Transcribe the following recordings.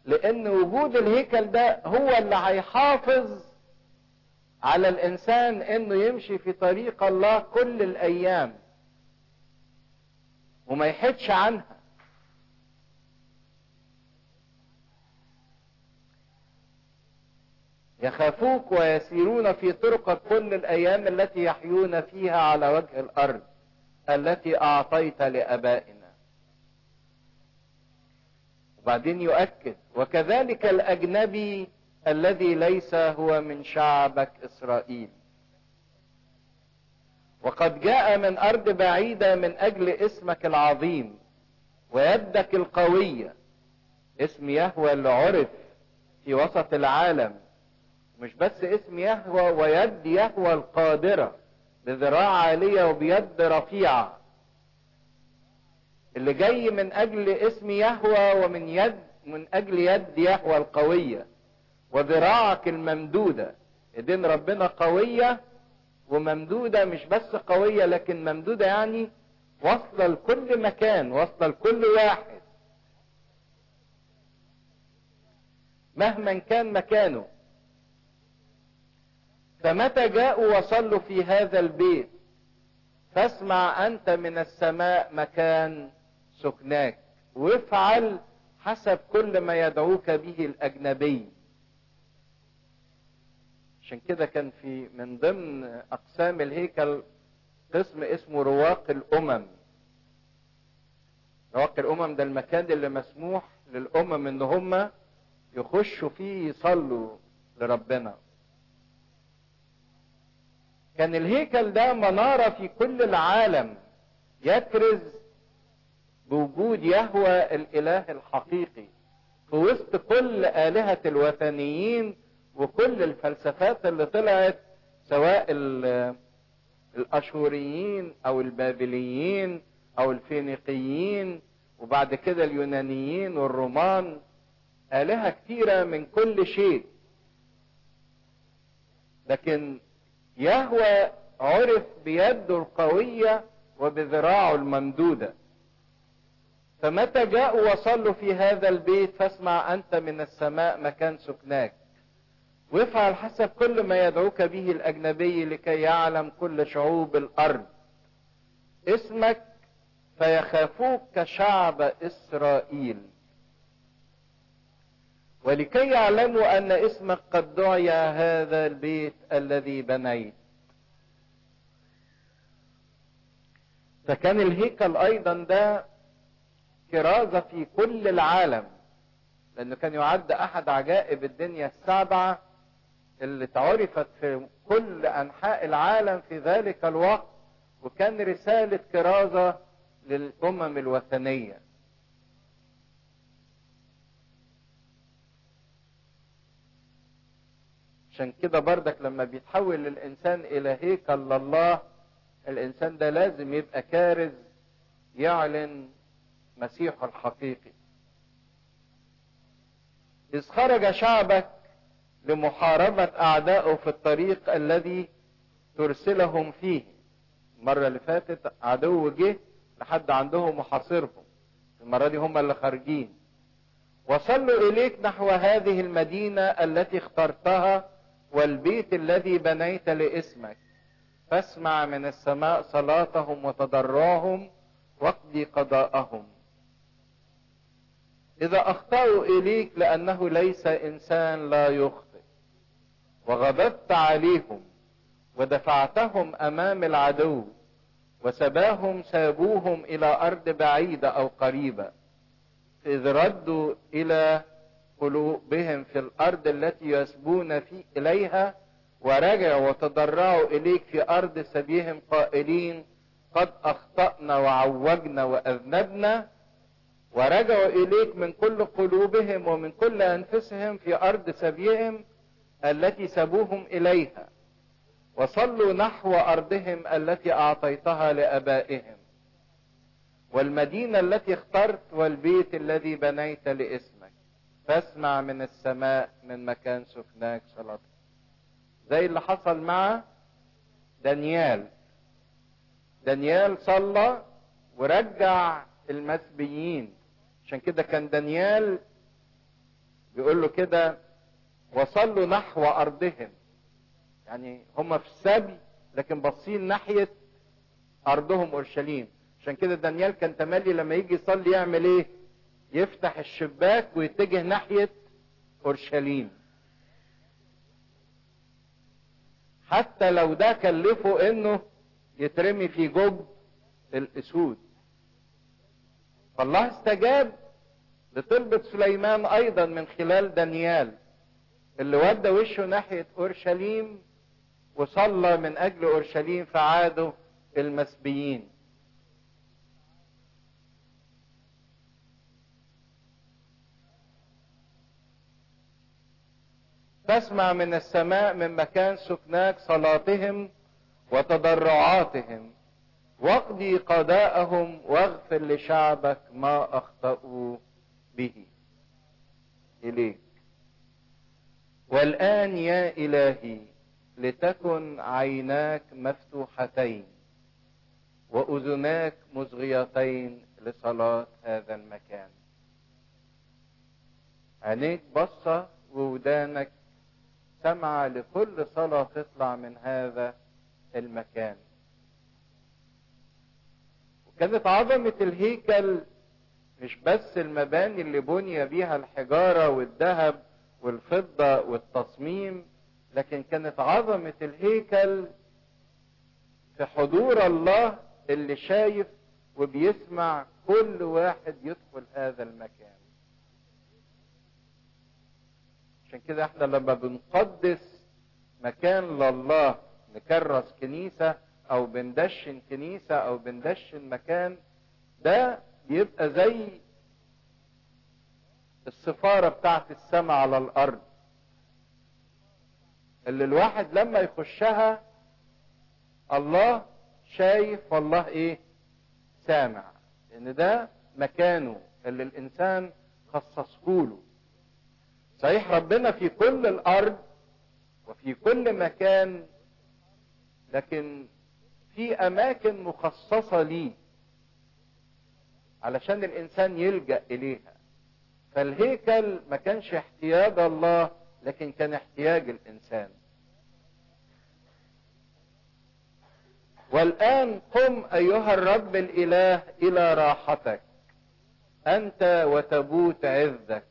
لان وجود الهيكل ده هو اللي هيحافظ على الانسان انه يمشي في طريق الله كل الايام وما يحدش عنها يخافوك ويسيرون في طرقك كل الايام التي يحيون فيها على وجه الارض التي اعطيت لابائنا وبعدين يؤكد وكذلك الاجنبي الذي ليس هو من شعبك اسرائيل وقد جاء من ارض بعيده من اجل اسمك العظيم ويدك القويه اسم يهوى اللي عرف في وسط العالم مش بس اسم يهوى ويد يهوى القادره بذراع عاليه وبيد رفيعه اللي جاي من اجل اسم يهوى ومن يد من اجل يد يهوى القويه وذراعك الممدوده ايدين ربنا قويه وممدوده مش بس قويه لكن ممدوده يعني واصله لكل مكان واصله لكل واحد مهما كان مكانه فمتى جاءوا وصلوا في هذا البيت فاسمع انت من السماء مكان سكناك وافعل حسب كل ما يدعوك به الاجنبي عشان كده كان في من ضمن اقسام الهيكل قسم اسمه رواق الامم رواق الامم ده المكان اللي مسموح للامم ان هم يخشوا فيه يصلوا لربنا كان الهيكل ده منارة في كل العالم يكرز بوجود يهوى الاله الحقيقي في وسط كل آلهة الوثنيين وكل الفلسفات اللي طلعت سواء الاشوريين او البابليين او الفينيقيين وبعد كده اليونانيين والرومان آلهة كتيرة من كل شيء لكن يهوى عرف بيده القوية وبذراعه الممدودة فمتى جاءوا وصلوا في هذا البيت فاسمع أنت من السماء مكان سكناك وافعل حسب كل ما يدعوك به الأجنبي لكي يعلم كل شعوب الأرض اسمك فيخافوك كشعب إسرائيل ولكي يعلموا ان اسمك قد دعي هذا البيت الذي بنيت فكان الهيكل ايضا ده كرازة في كل العالم لانه كان يعد احد عجائب الدنيا السبعة اللي تعرفت في كل انحاء العالم في ذلك الوقت وكان رسالة كرازة للامم الوثنيه عشان كده بردك لما بيتحول الانسان الى هيكل لله الانسان ده لازم يبقى كارز يعلن مسيحه الحقيقي اذ خرج شعبك لمحاربة اعدائه في الطريق الذي ترسلهم فيه المرة اللي فاتت عدو جه لحد عندهم وحاصرهم المرة دي هم اللي خارجين وصلوا اليك نحو هذه المدينة التي اخترتها والبيت الذي بنيت لاسمك فاسمع من السماء صلاتهم وتضرعهم واقضي قضاءهم اذا اخطاوا اليك لانه ليس انسان لا يخطئ وغضبت عليهم ودفعتهم امام العدو وسباهم سابوهم الى ارض بعيده او قريبه اذ ردوا الى قلوبهم في الارض التي يسبون في اليها ورجعوا وتضرعوا اليك في ارض سبيهم قائلين قد اخطانا وعوجنا واذنبنا ورجعوا اليك من كل قلوبهم ومن كل انفسهم في ارض سبيهم التي سبوهم اليها وصلوا نحو ارضهم التي اعطيتها لابائهم والمدينه التي اخترت والبيت الذي بنيت لاسمك فاسمع من السماء من مكان سكناك صلاتك زي اللي حصل مع دانيال دانيال صلى ورجع المسبيين عشان كده كان دانيال بيقول له كده وصلوا نحو ارضهم يعني هم في السبي لكن باصين ناحيه ارضهم اورشليم عشان كده دانيال كان تملي لما يجي يصلي يعمل ايه يفتح الشباك ويتجه ناحيه اورشليم حتى لو ده كلفه انه يترمي في جب الاسود فالله استجاب لطلبة سليمان ايضا من خلال دانيال اللي ودى وشه ناحية اورشليم وصلى من اجل اورشليم فعادوا المسبيين تسمع من السماء من مكان سكناك صلاتهم وتضرعاتهم واقضي قضاءهم واغفر لشعبك ما اخطأوا به اليك والان يا الهي لتكن عيناك مفتوحتين واذناك مصغيتين لصلاه هذا المكان عينيك بصه وودانك سمع لكل صلاه تطلع من هذا المكان وكانت عظمه الهيكل مش بس المباني اللي بني بيها الحجاره والذهب والفضه والتصميم لكن كانت عظمه الهيكل في حضور الله اللي شايف وبيسمع كل واحد يدخل هذا المكان عشان كده احنا لما بنقدس مكان لله نكرس كنيسة او بندشن كنيسة او بندشن مكان ده بيبقى زي السفارة بتاعت السماء على الارض اللي الواحد لما يخشها الله شايف والله ايه سامع لان ده مكانه اللي الانسان خصصه له صحيح ربنا في كل الارض وفي كل مكان لكن في اماكن مخصصه ليه علشان الانسان يلجا اليها فالهيكل ما كانش احتياج الله لكن كان احتياج الانسان والان قم ايها الرب الاله الى راحتك انت وتبوت عزك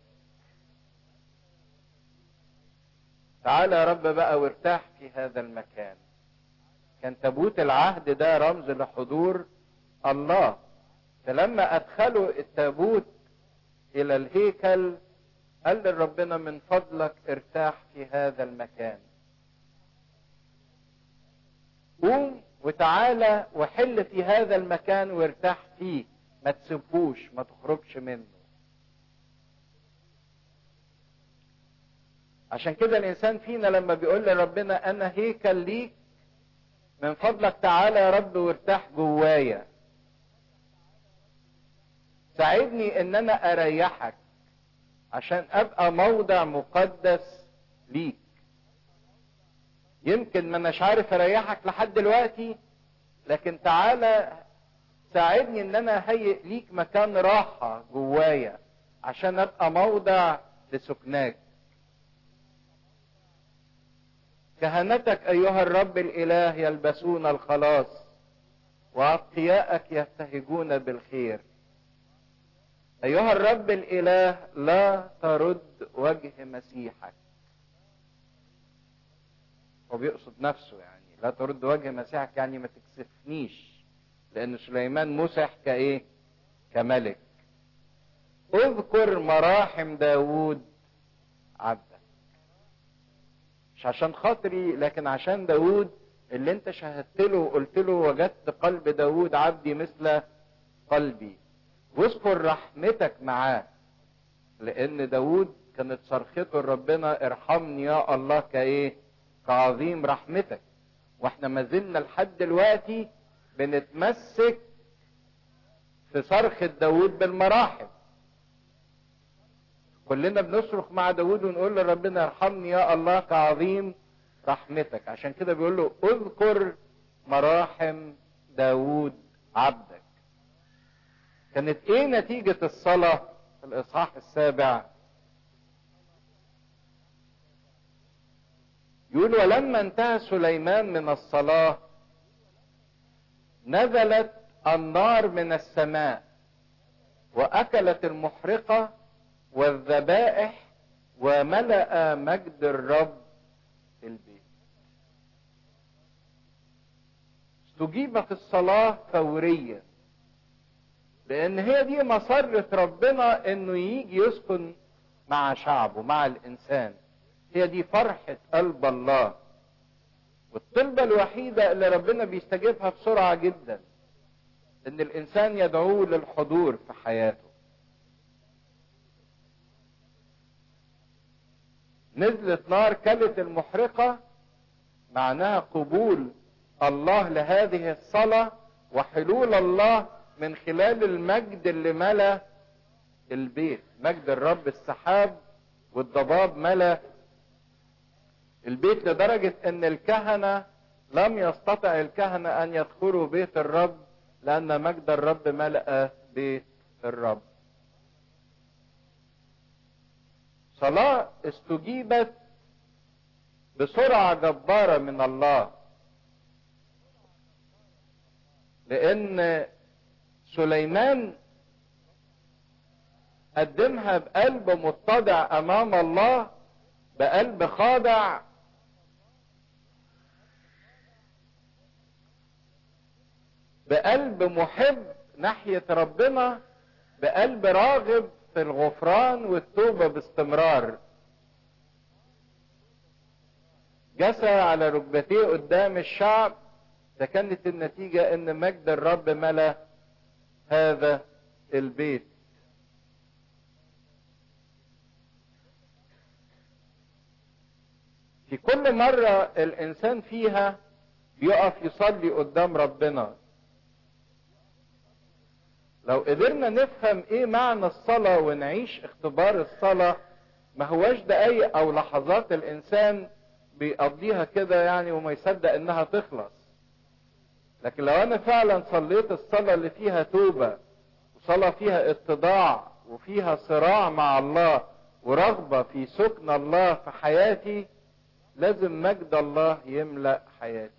تعالى يا رب بقى وارتاح في هذا المكان كان تابوت العهد ده رمز لحضور الله فلما ادخلوا التابوت الى الهيكل قال لربنا من فضلك ارتاح في هذا المكان قوم وتعالى وحل في هذا المكان وارتاح فيه ما تسيبهوش ما تخرجش منه عشان كده الانسان فينا لما بيقول لربنا انا هيكل ليك من فضلك تعالى يا رب وارتاح جوايا ساعدني ان انا اريحك عشان ابقى موضع مقدس ليك يمكن ما اناش عارف اريحك لحد دلوقتي لكن تعالى ساعدني ان انا اهيئ ليك مكان راحة جوايا عشان ابقى موضع لسكناك كهنتك ايها الرب الاله يلبسون الخلاص واتقياءك يبتهجون بالخير ايها الرب الاله لا ترد وجه مسيحك هو بيقصد نفسه يعني لا ترد وجه مسيحك يعني ما تكسفنيش لان سليمان مسح كايه كملك اذكر مراحم داوود عبدك مش عشان خاطري لكن عشان داوود اللي انت شهدت له وقلت له وجدت قلب داوود عبدي مثل قلبي واذكر رحمتك معاه لان داوود كانت صرخته لربنا ارحمني يا الله كايه كعظيم رحمتك واحنا ما زلنا لحد دلوقتي بنتمسك في صرخة داوود بالمراحم كلنا بنصرخ مع داوود ونقول لربنا ارحمني يا الله كعظيم رحمتك عشان كده بيقول له اذكر مراحم داوود عبدك كانت ايه نتيجة الصلاة في الاصحاح السابع يقول ولما انتهى سليمان من الصلاة نزلت النار من السماء وأكلت المحرقة والذبائح وملأ مجد الرب البيت استجيبت الصلاة فوريا لأن هي دي مسرة ربنا إنه يجي يسكن مع شعبه مع الإنسان هي دي فرحة قلب الله والطلبة الوحيدة اللي ربنا بيستجيبها بسرعة جدا إن الإنسان يدعوه للحضور في حياته نزلت نار كلت المحرقة معناها قبول الله لهذه الصلاة وحلول الله من خلال المجد اللي ملا البيت مجد الرب السحاب والضباب ملا البيت لدرجة ان الكهنة لم يستطع الكهنة ان يدخلوا بيت الرب لان مجد الرب ملأ بيت الرب صلاة استجيبت بسرعة جبارة من الله لان سليمان قدمها بقلب متضع امام الله بقلب خاضع بقلب محب ناحية ربنا بقلب راغب في الغفران والتوبة باستمرار جسى على ركبتيه قدام الشعب ده كانت النتيجة ان مجد الرب ملا هذا البيت في كل مرة الانسان فيها بيقف يصلي قدام ربنا لو قدرنا نفهم ايه معنى الصلاة ونعيش اختبار الصلاة ما هواش دقايق او لحظات الانسان بيقضيها كده يعني وما يصدق انها تخلص لكن لو انا فعلا صليت الصلاة اللي فيها توبة وصلاة فيها اتضاع وفيها صراع مع الله ورغبة في سكن الله في حياتي لازم مجد الله يملأ حياتي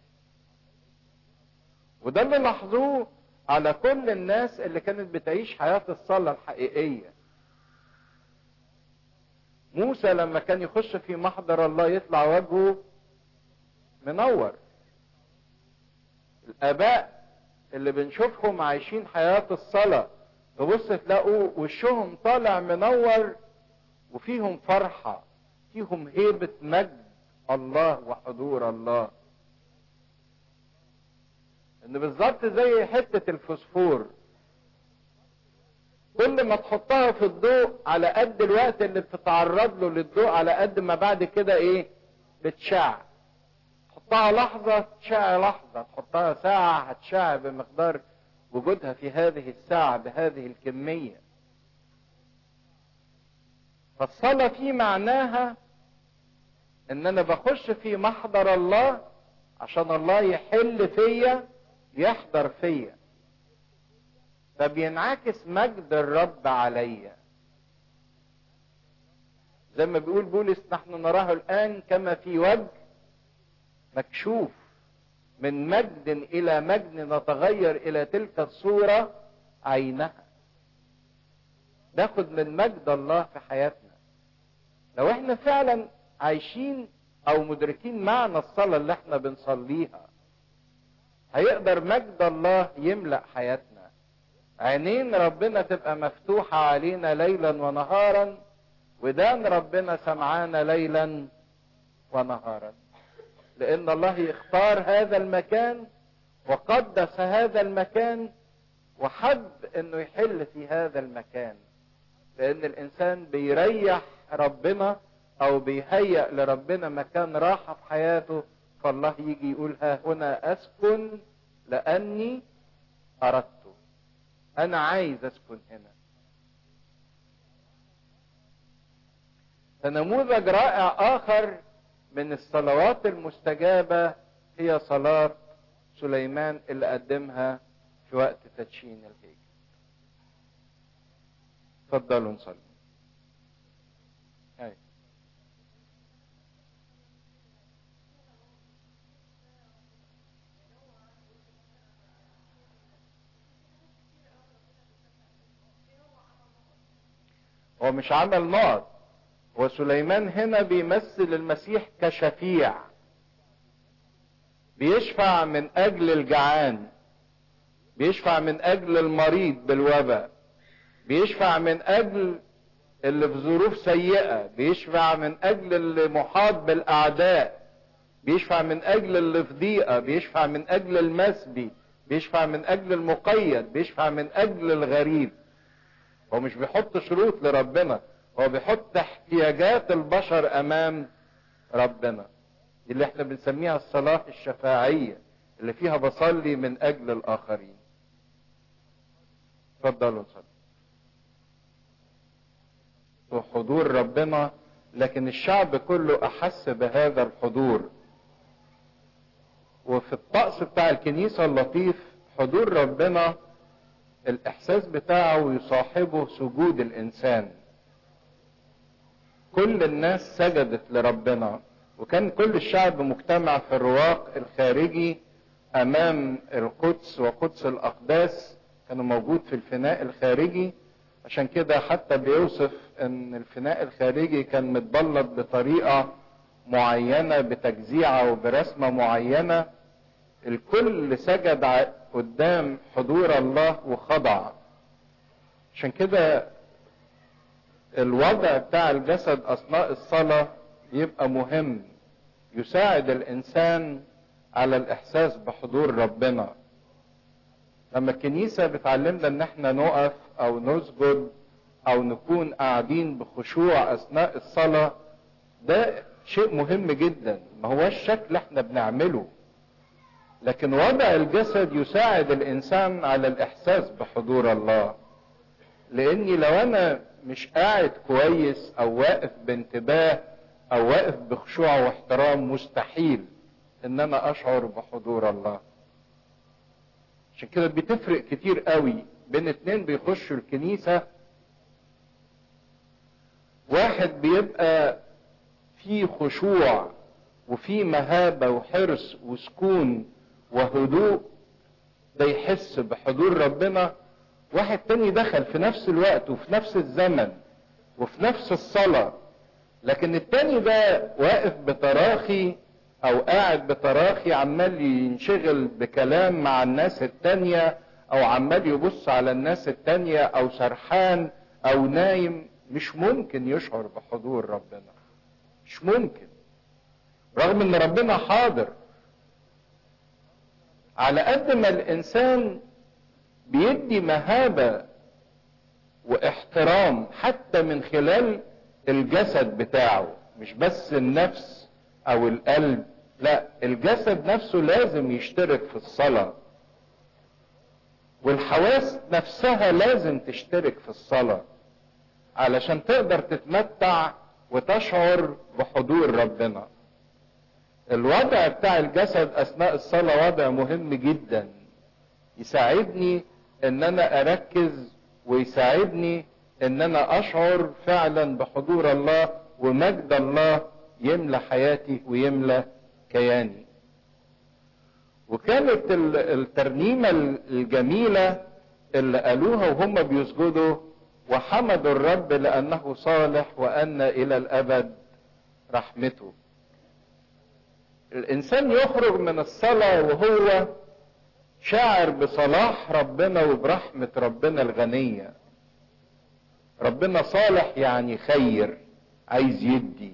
وده اللي لاحظوه على كل الناس اللي كانت بتعيش حياة الصلاة الحقيقية موسى لما كان يخش في محضر الله يطلع وجهه منور الاباء اللي بنشوفهم عايشين حياة الصلاة تبص تلاقوا وشهم طالع منور وفيهم فرحة فيهم هيبة مجد الله وحضور الله ان بالظبط زي حتة الفوسفور كل ما تحطها في الضوء على قد الوقت اللي بتتعرض له للضوء على قد ما بعد كده ايه بتشع تحطها لحظة تشع لحظة تحطها ساعة هتشع بمقدار وجودها في هذه الساعة بهذه الكمية فالصلاة في معناها ان انا بخش في محضر الله عشان الله يحل فيا يحضر فيا فبينعكس مجد الرب عليا زي ما بيقول بولس نحن نراه الان كما في وجه مكشوف من مجد الى مجد نتغير الى تلك الصوره عينها ناخد من مجد الله في حياتنا لو احنا فعلا عايشين او مدركين معنى الصلاه اللي احنا بنصليها هيقدر مجد الله يملا حياتنا عينين ربنا تبقى مفتوحه علينا ليلا ونهارا ودان ربنا سمعانا ليلا ونهارا لان الله اختار هذا المكان وقدس هذا المكان وحب انه يحل في هذا المكان لان الانسان بيريح ربنا او بيهيأ لربنا مكان راحة في حياته فالله يجي يقول ها هنا اسكن لاني اردته انا عايز اسكن هنا فنموذج رائع اخر من الصلوات المستجابة هي صلاة سليمان اللي قدمها في وقت تدشين الهيكل اتفضلوا نصلي هاي. هو مش عمل نار وسليمان هنا بيمثل المسيح كشفيع بيشفع من اجل الجعان بيشفع من اجل المريض بالوباء بيشفع من اجل اللي في ظروف سيئة بيشفع من اجل اللي محاط بالاعداء بيشفع من اجل اللي في ضيقة بيشفع من اجل المسبي بيشفع من اجل المقيد بيشفع من اجل الغريب هو مش بيحط شروط لربنا هو بيحط احتياجات البشر امام ربنا دي اللي احنا بنسميها الصلاة الشفاعية اللي فيها بصلي من اجل الاخرين اتفضلوا نصلي وحضور ربنا لكن الشعب كله احس بهذا الحضور وفي الطقس بتاع الكنيسة اللطيف حضور ربنا الاحساس بتاعه يصاحبه سجود الانسان كل الناس سجدت لربنا وكان كل الشعب مجتمع في الرواق الخارجي امام القدس وقدس الاقداس كانوا موجود في الفناء الخارجي عشان كده حتى بيوصف ان الفناء الخارجي كان متبلط بطريقة معينة بتجزيعة وبرسمة معينة الكل سجد قدام حضور الله وخضع عشان كده الوضع بتاع الجسد اثناء الصلاة يبقى مهم يساعد الانسان على الاحساس بحضور ربنا لما الكنيسة بتعلمنا ان احنا نقف او نسجد او نكون قاعدين بخشوع اثناء الصلاة ده شيء مهم جدا ما هوش شكل احنا بنعمله لكن وضع الجسد يساعد الانسان على الاحساس بحضور الله لاني لو انا مش قاعد كويس او واقف بانتباه او واقف بخشوع واحترام مستحيل ان انا اشعر بحضور الله عشان كده بتفرق كتير قوي بين اتنين بيخشوا الكنيسة واحد بيبقى في خشوع وفي مهابة وحرص وسكون وهدوء ده يحس بحضور ربنا واحد تاني دخل في نفس الوقت وفي نفس الزمن وفي نفس الصلاة لكن التاني ده واقف بتراخي او قاعد بتراخي عمال ينشغل بكلام مع الناس التانية او عمال يبص على الناس التانية او سرحان او نايم مش ممكن يشعر بحضور ربنا مش ممكن رغم ان ربنا حاضر على قد ما الانسان بيدي مهابة واحترام حتى من خلال الجسد بتاعه مش بس النفس او القلب لا الجسد نفسه لازم يشترك في الصلاة والحواس نفسها لازم تشترك في الصلاة علشان تقدر تتمتع وتشعر بحضور ربنا الوضع بتاع الجسد اثناء الصلاة وضع مهم جدا يساعدني ان انا اركز ويساعدني ان انا اشعر فعلا بحضور الله ومجد الله يملى حياتي ويملى كياني وكانت الترنيمة الجميلة اللي قالوها وهم بيسجدوا وحمدوا الرب لأنه صالح وأن إلى الأبد رحمته الإنسان يخرج من الصلاة وهو شاعر بصلاح ربنا وبرحمة ربنا الغنية ربنا صالح يعني خير عايز يدي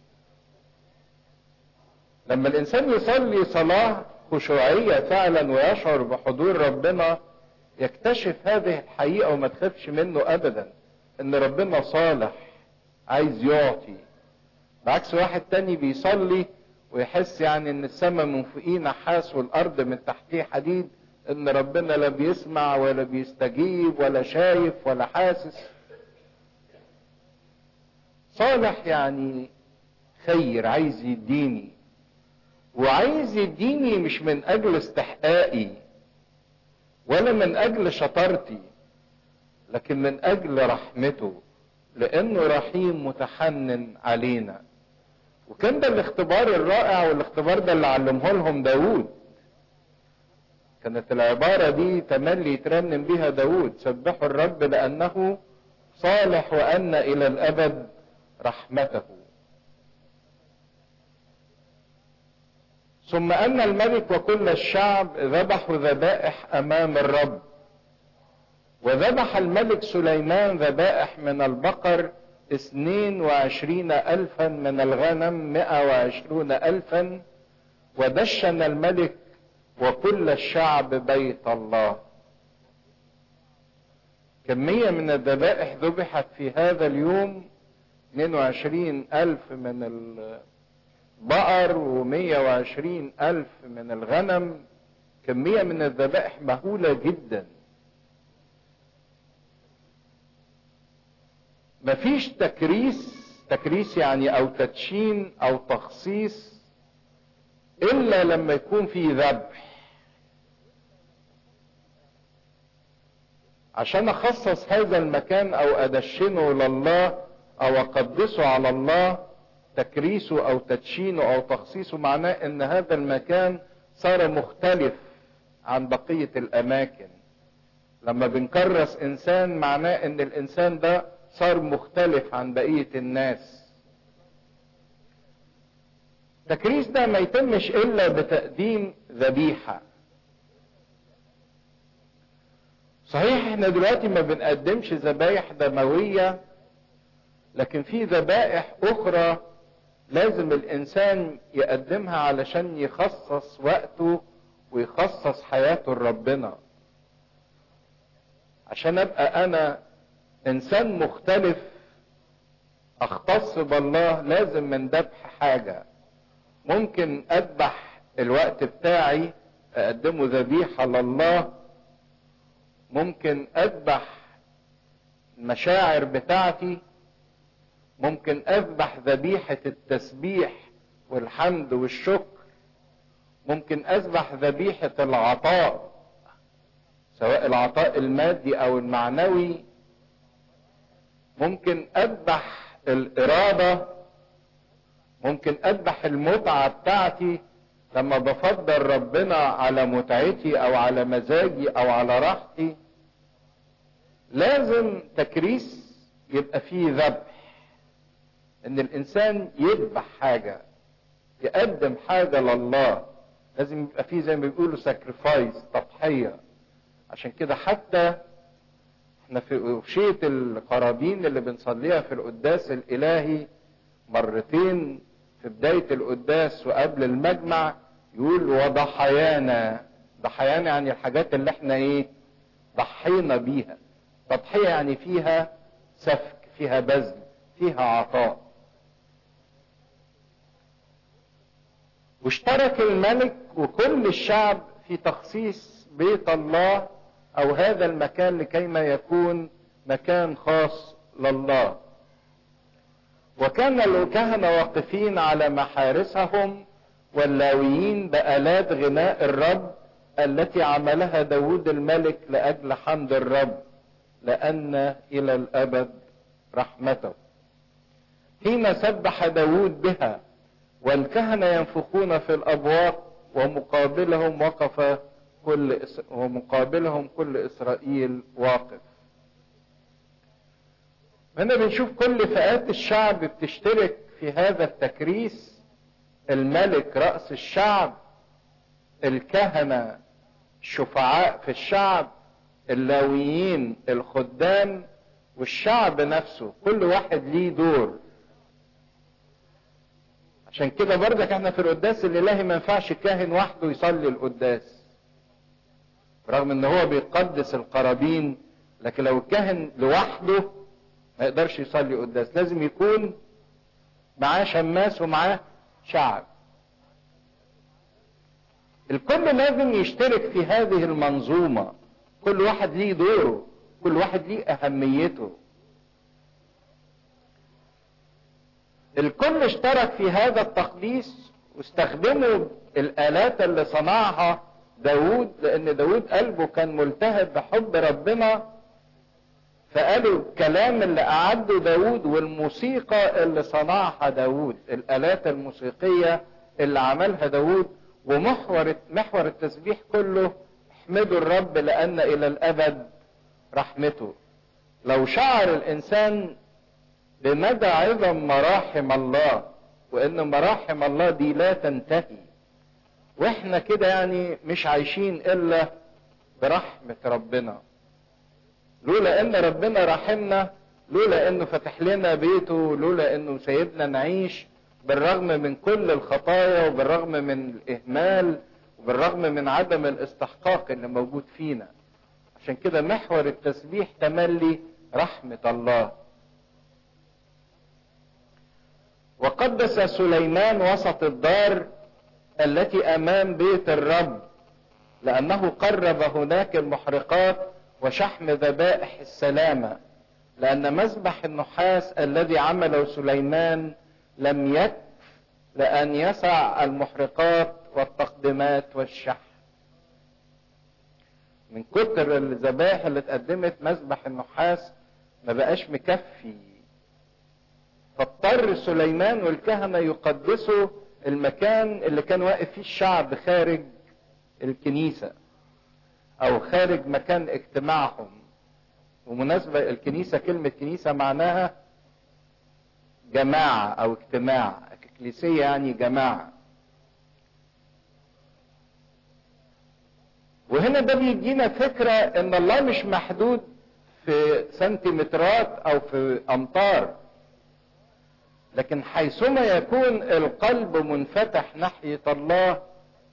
لما الانسان يصلي صلاة خشوعية فعلا ويشعر بحضور ربنا يكتشف هذه الحقيقة وما تخافش منه ابدا ان ربنا صالح عايز يعطي بعكس واحد تاني بيصلي ويحس يعني ان السماء من فوقيه نحاس والارض من تحتيه حديد ان ربنا لا بيسمع ولا بيستجيب ولا شايف ولا حاسس صالح يعني خير عايز يديني وعايز يديني مش من اجل استحقاقي ولا من اجل شطارتي لكن من اجل رحمته لانه رحيم متحنن علينا وكان ده الاختبار الرائع والاختبار ده اللي علمه لهم داود كانت العبارة دي تملي يترنم بيها داود سبحوا الرب لأنه صالح وأن إلى الأبد رحمته ثم أن الملك وكل الشعب ذبحوا ذبائح أمام الرب وذبح الملك سليمان ذبائح من البقر اثنين وعشرين ألفا من الغنم مئة وعشرون ألفا ودشن الملك وكل الشعب بيت الله كمية من الذبائح ذبحت في هذا اليوم 22 ألف من البقر و120 ألف من الغنم كمية من الذبائح مهولة جدا مفيش تكريس تكريس يعني او تدشين او تخصيص الا لما يكون في ذبح عشان اخصص هذا المكان او ادشنه لله او اقدسه على الله تكريسه او تدشينه او تخصيصه معناه ان هذا المكان صار مختلف عن بقية الاماكن لما بنكرس انسان معناه ان الانسان ده صار مختلف عن بقية الناس التكريس ده ما يتمش الا بتقديم ذبيحة صحيح احنا دلوقتي ما بنقدمش ذبايح دموية لكن في ذبائح اخرى لازم الانسان يقدمها علشان يخصص وقته ويخصص حياته لربنا عشان ابقى انا انسان مختلف اختص بالله لازم من ذبح حاجة ممكن اذبح الوقت بتاعي اقدمه ذبيحة لله ممكن اذبح المشاعر بتاعتي ممكن اذبح ذبيحة التسبيح والحمد والشكر ممكن اذبح ذبيحة العطاء سواء العطاء المادي او المعنوي ممكن اذبح الارادة ممكن اذبح المتعة بتاعتي لما بفضل ربنا على متعتي او على مزاجي او على راحتي لازم تكريس يبقى فيه ذبح ان الانسان يذبح حاجة يقدم حاجة لله لازم يبقى فيه زي ما بيقولوا ساكريفايس تضحية عشان كده حتى احنا في وشية القرابين اللي بنصليها في القداس الالهي مرتين في بداية القداس وقبل المجمع يقول وضحايانا ضحايانا يعني الحاجات اللي احنا ايه ضحينا بيها تضحية يعني فيها سفك فيها بذل فيها عطاء واشترك الملك وكل الشعب في تخصيص بيت الله او هذا المكان لكيما يكون مكان خاص لله وكان الكهنة واقفين على محارسهم واللاويين بآلات غناء الرب التي عملها داود الملك لأجل حمد الرب لأن إلى الأبد رحمته حين سبح داود بها والكهنة ينفخون في الأبواق ومقابلهم وقف كل إس... ومقابلهم كل إسرائيل واقف هنا بنشوف كل فئات الشعب بتشترك في هذا التكريس الملك رأس الشعب الكهنة الشفعاء في الشعب اللاويين الخدام والشعب نفسه كل واحد ليه دور عشان كده برضك احنا في القداس الالهي ما ينفعش الكاهن وحده يصلي القداس رغم ان هو بيقدس القرابين لكن لو الكاهن لوحده ما يقدرش يصلي قداس لازم يكون معاه شماس ومعاه شعب الكل لازم يشترك في هذه المنظومة كل واحد ليه دوره كل واحد ليه اهميته الكل اشترك في هذا التقديس واستخدموا الالات اللي صنعها داود لان داود قلبه كان ملتهب بحب ربنا فقالوا الكلام اللي اعده داود والموسيقى اللي صنعها داود الالات الموسيقية اللي عملها داود ومحور محور التسبيح كله احمدوا الرب لان الى الابد رحمته لو شعر الانسان بمدى عظم مراحم الله وان مراحم الله دي لا تنتهي واحنا كده يعني مش عايشين الا برحمة ربنا لولا ان ربنا رحمنا لولا انه فتح لنا بيته لولا انه سايبنا نعيش بالرغم من كل الخطايا وبالرغم من الاهمال وبالرغم من عدم الاستحقاق اللي موجود فينا عشان كده محور التسبيح تملي رحمة الله وقدس سليمان وسط الدار التي امام بيت الرب لانه قرب هناك المحرقات وشحم ذبائح السلامه لان مذبح النحاس الذي عمله سليمان لم يكف لان يسع المحرقات والتقدمات والشحم من كتر الذبائح اللي اتقدمت مذبح النحاس ما بقاش مكفي فاضطر سليمان والكهنة يقدسوا المكان اللي كان واقف فيه الشعب خارج الكنيسة او خارج مكان اجتماعهم ومناسبة الكنيسة كلمة كنيسة معناها جماعة او اجتماع اكليسية يعني جماعة وهنا ده بيدينا فكرة ان الله مش محدود في سنتيمترات او في امتار لكن حيثما يكون القلب منفتح ناحية الله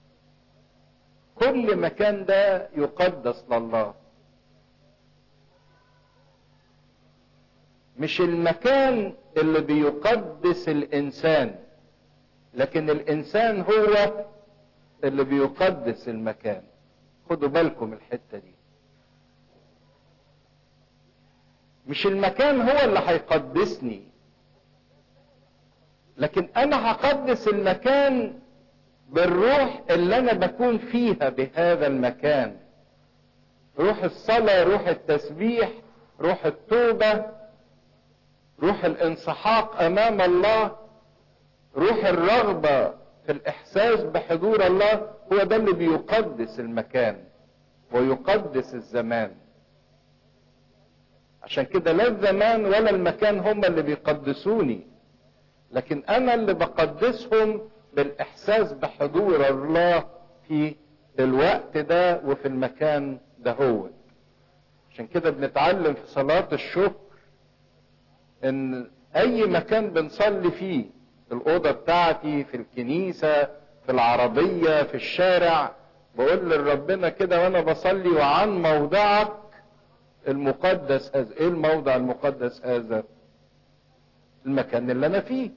كل مكان ده يقدس لله مش المكان اللي بيقدس الانسان لكن الانسان هو اللي بيقدس المكان خدوا بالكم الحتة دي مش المكان هو اللي هيقدسني لكن انا هقدس المكان بالروح اللي انا بكون فيها بهذا المكان روح الصلاة روح التسبيح روح التوبة روح الانسحاق امام الله روح الرغبة في الاحساس بحضور الله هو ده اللي بيقدس المكان ويقدس الزمان عشان كده لا الزمان ولا المكان هم اللي بيقدسوني لكن انا اللي بقدسهم بالاحساس بحضور الله في الوقت ده وفي المكان ده هو عشان كده بنتعلم في صلاة الشكر ان اي مكان بنصلي فيه الاوضة بتاعتي في الكنيسة في العربية في الشارع بقول لربنا كده وانا بصلي وعن موضعك المقدس هذا ايه الموضع المقدس هذا المكان اللي انا فيه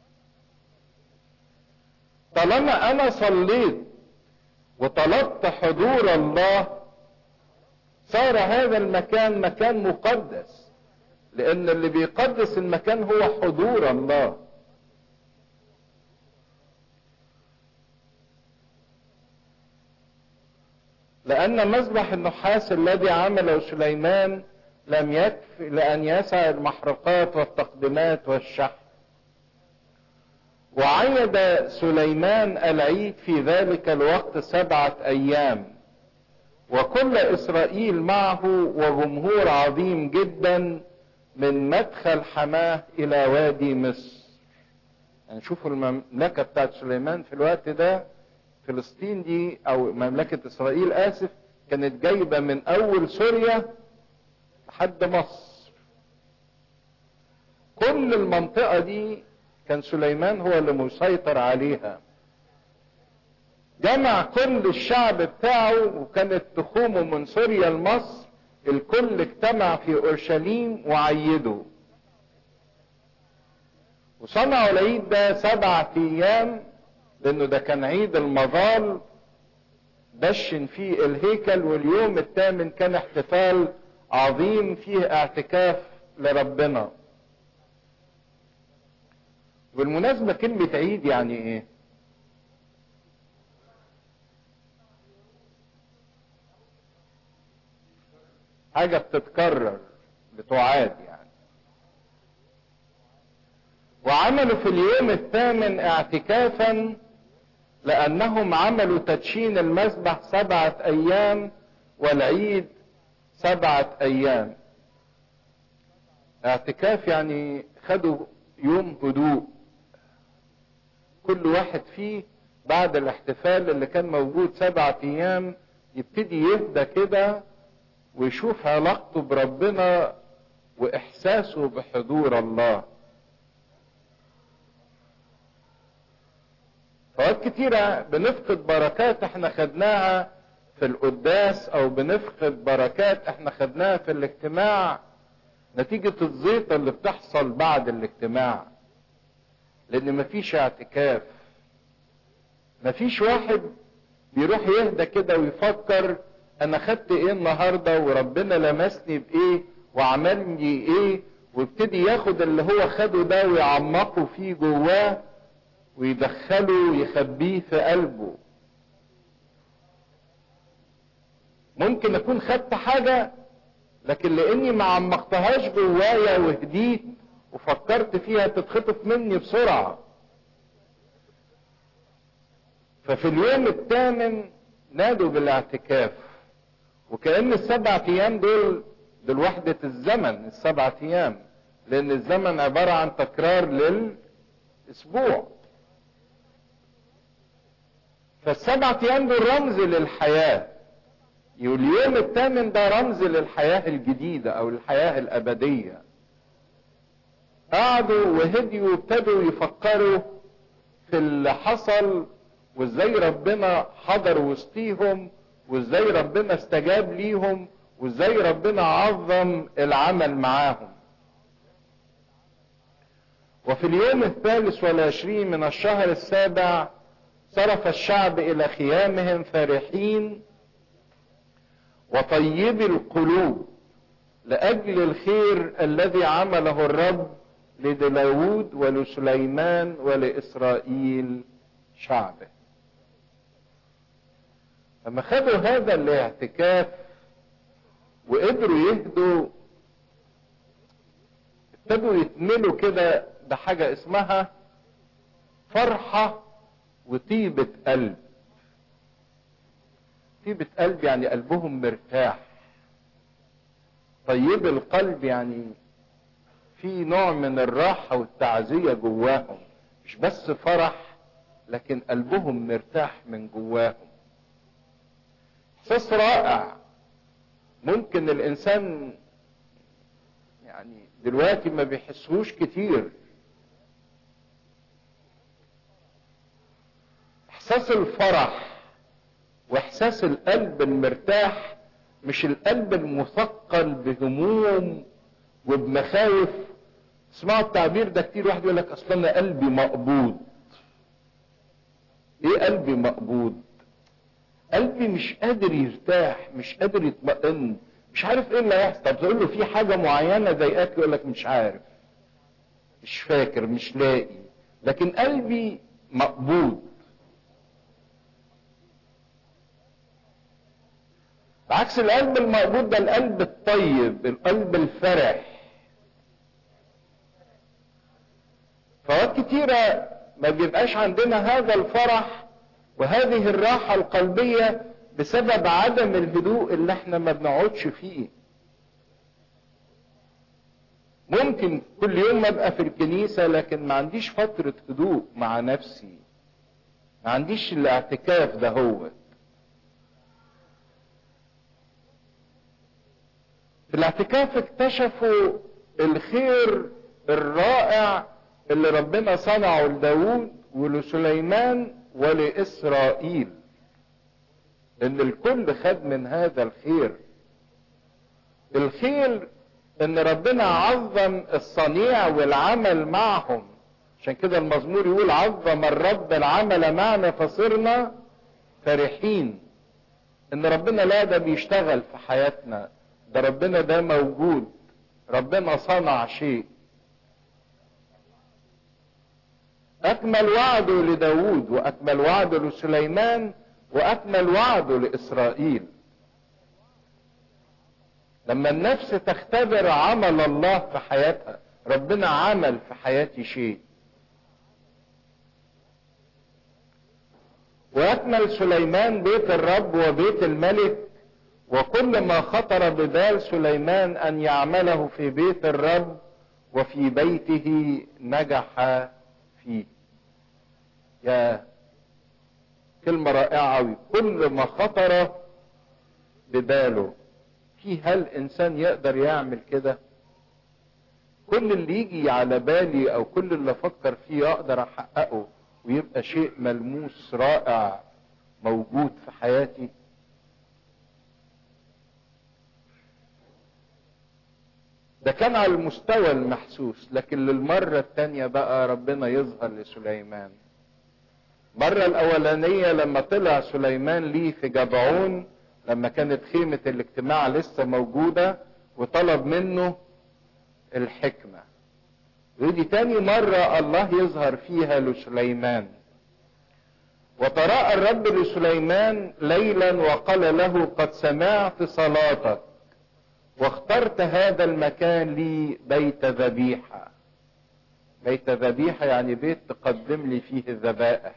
طالما انا صليت وطلبت حضور الله صار هذا المكان مكان مقدس لان اللي بيقدس المكان هو حضور الله لان مذبح النحاس الذي عمله سليمان لم يكف لان يسع المحرقات والتقدمات والشحم وعيد سليمان العيد في ذلك الوقت سبعة ايام وكل اسرائيل معه وجمهور عظيم جدا من مدخل حماه الى وادي مصر يعني شوفوا المملكة بتاعت سليمان في الوقت ده فلسطين دي او مملكة اسرائيل اسف كانت جايبة من اول سوريا لحد مصر كل المنطقة دي كان سليمان هو اللي مسيطر عليها جمع كل الشعب بتاعه وكانت تخومه من سوريا لمصر الكل اجتمع في اورشليم وعيدوا وصنعوا العيد ده سبعة ايام لانه ده كان عيد المظال دشن فيه الهيكل واليوم الثامن كان احتفال عظيم فيه اعتكاف لربنا بالمناسبة كلمة عيد يعني ايه حاجة بتتكرر بتعاد يعني وعملوا في اليوم الثامن اعتكافا لانهم عملوا تدشين المذبح سبعة ايام والعيد سبعة ايام اعتكاف يعني خدوا يوم هدوء كل واحد فيه بعد الاحتفال اللي كان موجود سبعة ايام يبتدي يهدى كده ويشوف علاقته بربنا واحساسه بحضور الله فوقت كتيرة بنفقد بركات احنا خدناها في القداس او بنفقد بركات احنا خدناها في الاجتماع نتيجة الزيطة اللي بتحصل بعد الاجتماع لان مفيش اعتكاف مفيش واحد بيروح يهدى كده ويفكر انا خدت ايه النهاردة وربنا لمسني بايه وعمل لي ايه ويبتدي ياخد اللي هو خده ده ويعمقه فيه جواه ويدخله ويخبيه في قلبه ممكن اكون خدت حاجة لكن لاني ما عمقتهاش جوايا وهديت وفكرت فيها تتخطف مني بسرعة ففي اليوم الثامن نادوا بالاعتكاف وكأن السبع ايام دول دول وحدة الزمن السبع ايام لان الزمن عبارة عن تكرار للاسبوع فالسبع ايام دول رمز للحياة واليوم الثامن ده رمز للحياة الجديدة او الحياة الابدية قعدوا وهديوا وابتدوا يفكروا في اللي حصل وازاي ربنا حضر وسطيهم وازاي ربنا استجاب ليهم وازاي ربنا عظم العمل معاهم وفي اليوم الثالث والعشرين من الشهر السابع صرف الشعب الى خيامهم فرحين وطيبي القلوب لاجل الخير الذي عمله الرب لداود ولسليمان ولاسرائيل شعبه لما خدوا هذا الاعتكاف وقدروا يهدوا ابتدوا يتملوا كده بحاجة اسمها فرحة وطيبة قلب طيبة قلب يعني قلبهم مرتاح طيب القلب يعني في نوع من الراحة والتعزية جواهم مش بس فرح لكن قلبهم مرتاح من جواهم احساس رائع ممكن الانسان يعني دلوقتي ما بيحسوش كتير احساس الفرح واحساس القلب المرتاح مش القلب المثقل بهموم وبمخاوف اسمعوا التعبير ده كتير واحد يقول لك اصل انا قلبي مقبوض ايه قلبي مقبوض قلبي مش قادر يرتاح مش قادر يطمئن مش عارف ايه اللي هيحصل طب تقول له في حاجه معينه ضايقاك يقول لك مش عارف مش فاكر مش لاقي لكن قلبي مقبوض بعكس القلب المقبوض ده القلب الطيب القلب الفرح فوقت كتيرة ما بيبقاش عندنا هذا الفرح وهذه الراحة القلبية بسبب عدم الهدوء اللي احنا ما بنقعدش فيه ممكن كل يوم ابقى في الكنيسة لكن ما عنديش فترة هدوء مع نفسي ما عنديش الاعتكاف ده هو في الاعتكاف اكتشفوا الخير الرائع اللي ربنا صنعه لداود ولسليمان ولإسرائيل ان الكل خد من هذا الخير الخير ان ربنا عظم الصنيع والعمل معهم عشان كده المزمور يقول عظم الرب العمل معنا فصرنا فرحين ان ربنا لا ده بيشتغل في حياتنا ده ربنا ده موجود ربنا صنع شيء اكمل وعده لداود واكمل وعده لسليمان واكمل وعده لاسرائيل لما النفس تختبر عمل الله في حياتها ربنا عمل في حياتي شيء واكمل سليمان بيت الرب وبيت الملك وكل ما خطر ببال سليمان ان يعمله في بيت الرب وفي بيته نجح فيه يا كلمة رائعة أوي كل ما خطر بباله في هل إنسان يقدر يعمل كده كل اللي يجي على بالي أو كل اللي أفكر فيه أقدر أحققه ويبقى شيء ملموس رائع موجود في حياتي ده كان على المستوى المحسوس لكن للمرة التانية بقى ربنا يظهر لسليمان مرة الأولانية لما طلع سليمان ليه في جبعون لما كانت خيمة الاجتماع لسه موجودة وطلب منه الحكمة ودي تاني مرة الله يظهر فيها لسليمان وتراءى الرب لسليمان ليلا وقال له قد سمعت صلاتك واخترت هذا المكان لي بيت ذبيحة بيت ذبيحة يعني بيت تقدم لي فيه الذبائح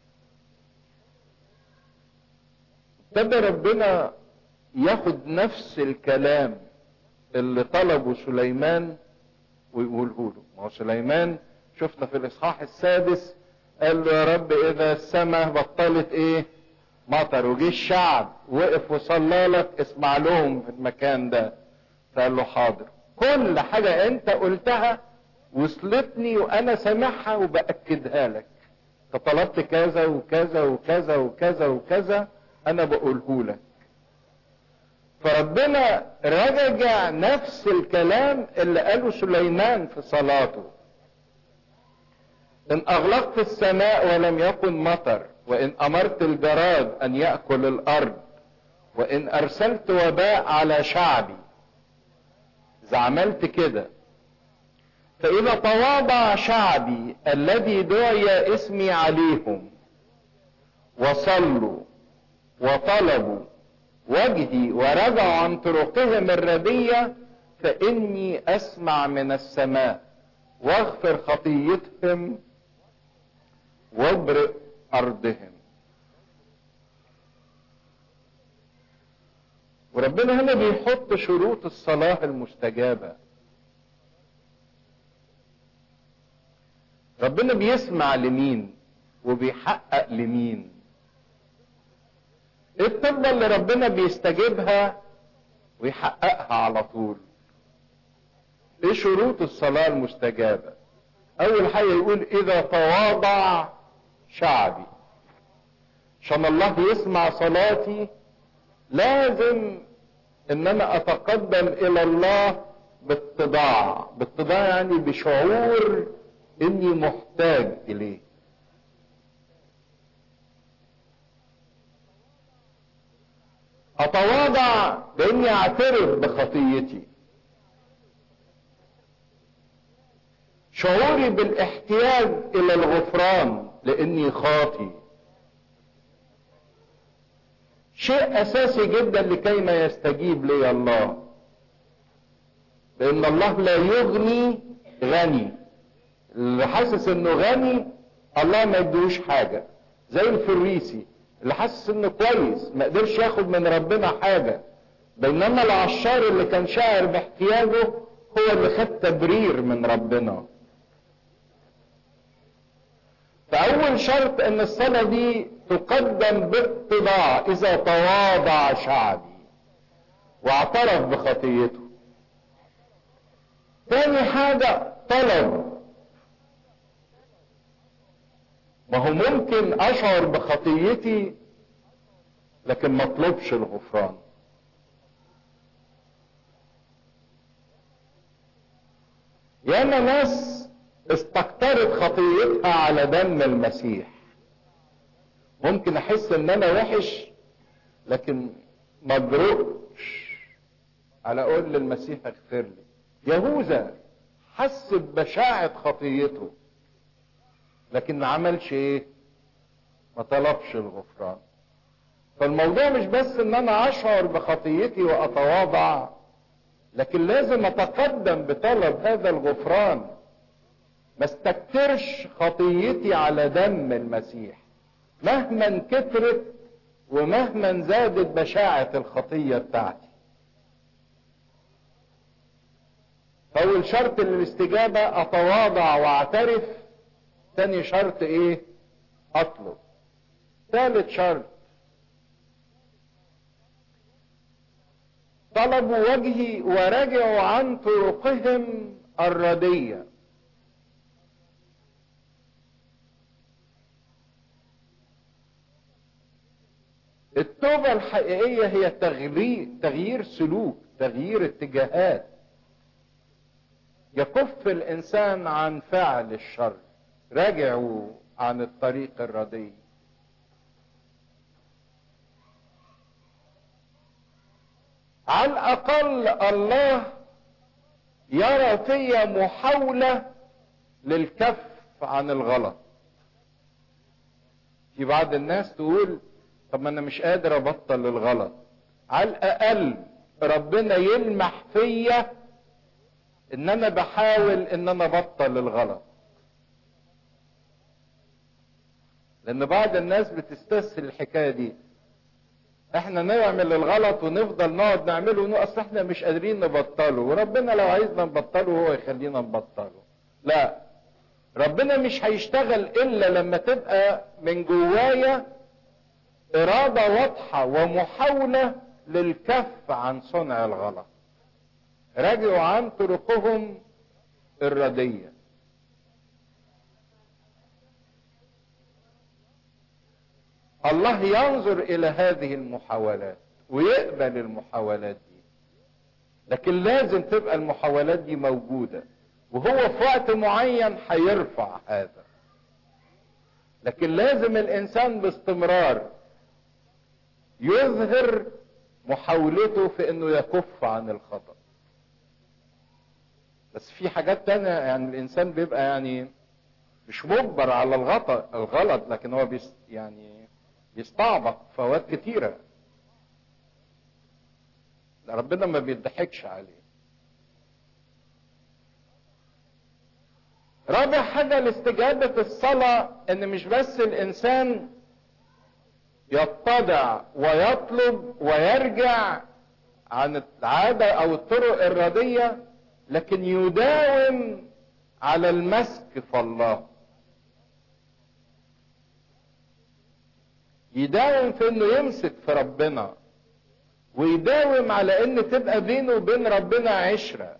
ابتدى ربنا ياخد نفس الكلام اللي طلبه سليمان ويقوله له ما هو سليمان شفنا في الاصحاح السادس قال له يا رب اذا السماء بطلت ايه مطر وجه الشعب وقف وصلى لك اسمع لهم في المكان ده فقال له حاضر كل حاجة انت قلتها وصلتني وانا سامعها وبأكدها لك فطلبت كذا وكذا وكذا وكذا وكذا انا بقوله لك فربنا رجع نفس الكلام اللي قاله سليمان في صلاته ان اغلقت السماء ولم يكن مطر وان امرت الجراد ان ياكل الارض وان ارسلت وباء على شعبي اذا عملت كده فاذا تواضع شعبي الذي دعي اسمي عليهم وصلوا وطلبوا وجهي ورجعوا عن طرقهم الردية فإني أسمع من السماء واغفر خطيتهم وابرئ أرضهم وربنا هنا بيحط شروط الصلاة المستجابة ربنا بيسمع لمين وبيحقق لمين ايه الطلبة اللي ربنا بيستجيبها ويحققها على طول ايه شروط الصلاة المستجابة اول حاجة يقول اذا تواضع شعبي عشان الله يسمع صلاتي لازم ان انا اتقدم الى الله باتضاع باتضاع يعني بشعور اني محتاج اليه اتواضع باني اعترف بخطيتي شعوري بالاحتياج الى الغفران لاني خاطي شيء اساسي جدا لكي ما يستجيب لي الله لان الله لا يغني غني اللي حاسس انه غني الله ما يدوش حاجه زي الفريسي اللي حاسس انه كويس ما قدرش ياخد من ربنا حاجه بينما العشار اللي كان شاعر باحتياجه هو اللي خد تبرير من ربنا فاول شرط ان الصلاه دي تقدم باتضاع اذا تواضع شعبي واعترف بخطيته تاني حاجه طلب ما هو ممكن اشعر بخطيتي لكن ما اطلبش الغفران ياما ناس استكترت خطيتها على دم المسيح ممكن احس ان انا وحش لكن ما اجرؤش على اقول للمسيح اغفر لي يهوذا حس ببشاعة خطيته لكن ما عملش ايه ما طلبش الغفران فالموضوع مش بس ان انا اشعر بخطيتي واتواضع لكن لازم اتقدم بطلب هذا الغفران ما استكترش خطيتي على دم المسيح مهما كترت ومهما زادت بشاعة الخطية بتاعتي فاول شرط للاستجابة اتواضع واعترف تاني شرط ايه اطلب ثالث شرط طلبوا وجهي ورجعوا عن طرقهم الردية التوبة الحقيقية هي تغيير, تغيير سلوك تغيير اتجاهات يكف الإنسان عن فعل الشر راجعوا عن الطريق الردي على الأقل الله يرى في محاولة للكف عن الغلط في بعض الناس تقول طب ما انا مش قادر ابطل الغلط على الاقل ربنا يلمح فيا ان انا بحاول ان انا ابطل الغلط لان بعض الناس بتستسهل الحكايه دي احنا نعمل الغلط ونفضل نقعد نعمله ونقول اصل احنا مش قادرين نبطله وربنا لو عايزنا نبطله هو يخلينا نبطله لا ربنا مش هيشتغل الا لما تبقى من جوايا اراده واضحه ومحاوله للكف عن صنع الغلط رجعوا عن طرقهم الرديه الله ينظر الى هذه المحاولات ويقبل المحاولات دي لكن لازم تبقى المحاولات دي موجوده وهو في وقت معين هيرفع هذا لكن لازم الانسان باستمرار يظهر محاولته في انه يكف عن الخطأ بس في حاجات تانية يعني الانسان بيبقى يعني مش مجبر على الغلط الغلط لكن هو بيست يعني بيستعبط فوات كتيرة ربنا ما بيضحكش عليه رابع حاجة لاستجابة الصلاة ان مش بس الانسان يتضع ويطلب ويرجع عن العادة او الطرق الردية لكن يداوم على المسك في الله يداوم في انه يمسك في ربنا ويداوم على ان تبقى بينه وبين ربنا عشره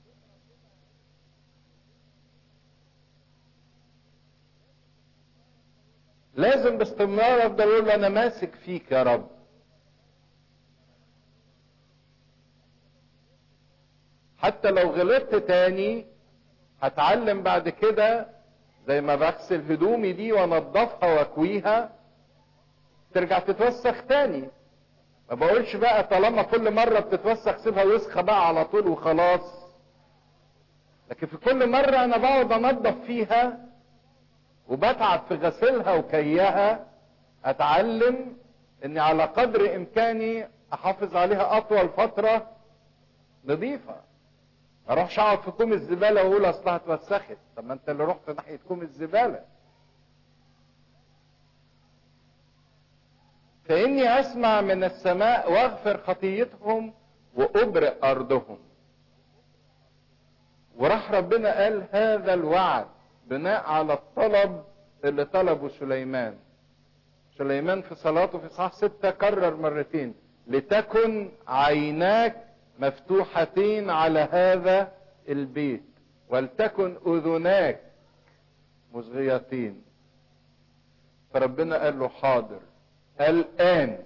لازم باستمرار افضل اقول انا ماسك فيك يا رب حتى لو غلطت تاني هتعلم بعد كده زي ما بغسل هدومي دي وانضفها واكويها ترجع تتوسخ تاني ما بقولش بقى طالما كل مرة بتتوسخ سيبها وسخة بقى على طول وخلاص لكن في كل مرة انا بقعد انضف فيها وبتعب في غسلها وكيها اتعلم اني على قدر امكاني احافظ عليها اطول فترة نظيفة اروحش اقعد في كوم الزبالة واقول اصلها اتوسخت طب ما انت اللي رحت ناحية كوم الزبالة فاني اسمع من السماء واغفر خطيتهم وابرئ ارضهم وراح ربنا قال هذا الوعد بناء على الطلب اللي طلبه سليمان سليمان في صلاته في صحاح ستة كرر مرتين لتكن عيناك مفتوحتين على هذا البيت ولتكن اذناك مصغيتين فربنا قال له حاضر الان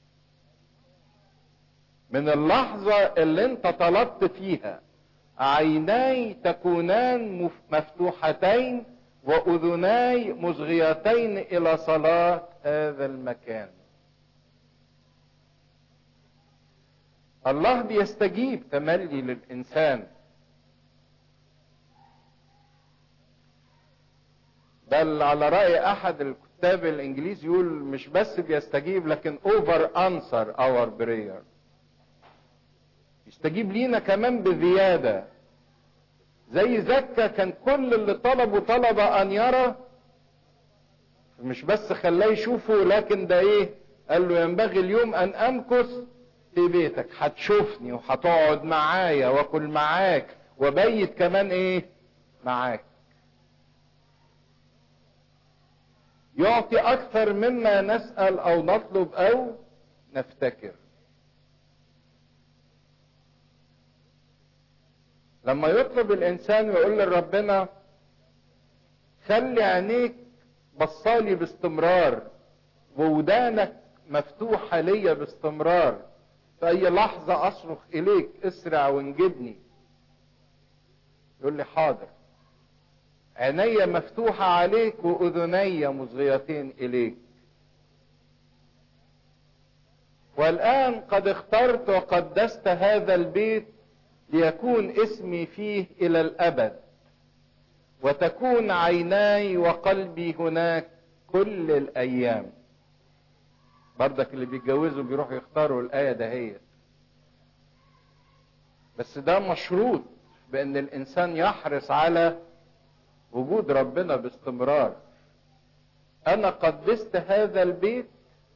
من اللحظة اللي انت طلبت فيها عيناي تكونان مفتوحتين واذناي مصغيتين الى صلاة هذا المكان الله بيستجيب تملي للانسان بل على رأي احد الكتاب الانجليزي يقول مش بس بيستجيب لكن اوفر انسر اور براyer يستجيب لينا كمان بزيادة زي زكا كان كل اللي طلبه طلب ان يرى مش بس خلاه يشوفه لكن ده ايه قال له ينبغي اليوم ان امكث في بيتك هتشوفني وهتقعد معايا واكل معاك وبيت كمان ايه معاك يعطي اكثر مما نسال او نطلب او نفتكر لما يطلب الانسان ويقول لربنا خلي عينيك بصالي باستمرار وودانك مفتوحة ليا باستمرار في اي لحظة اصرخ اليك اسرع وانجدني يقول لي حاضر عيني مفتوحة عليك واذني مصغيتين اليك والان قد اخترت وقدست هذا البيت ليكون اسمي فيه الى الابد وتكون عيناي وقلبي هناك كل الايام بردك اللي بيتجوزوا بيروحوا يختاروا الايه دهيت بس ده مشروط بان الانسان يحرص على وجود ربنا باستمرار انا قدست هذا البيت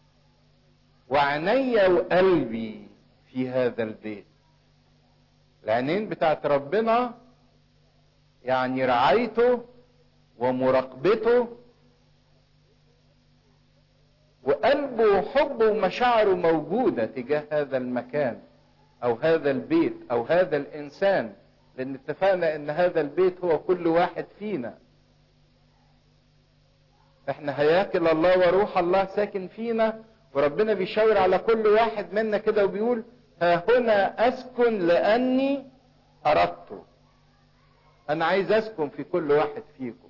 وعيني وقلبي في هذا البيت العينين بتاعت ربنا يعني رعايته ومراقبته وقلبه وحبه ومشاعره موجودة تجاه هذا المكان أو هذا البيت أو هذا الإنسان لأن اتفقنا إن هذا البيت هو كل واحد فينا احنا هياكل الله وروح الله ساكن فينا وربنا بيشاور على كل واحد منا كده وبيقول ها هنا أسكن لأني أردت أنا عايز أسكن في كل واحد فيكم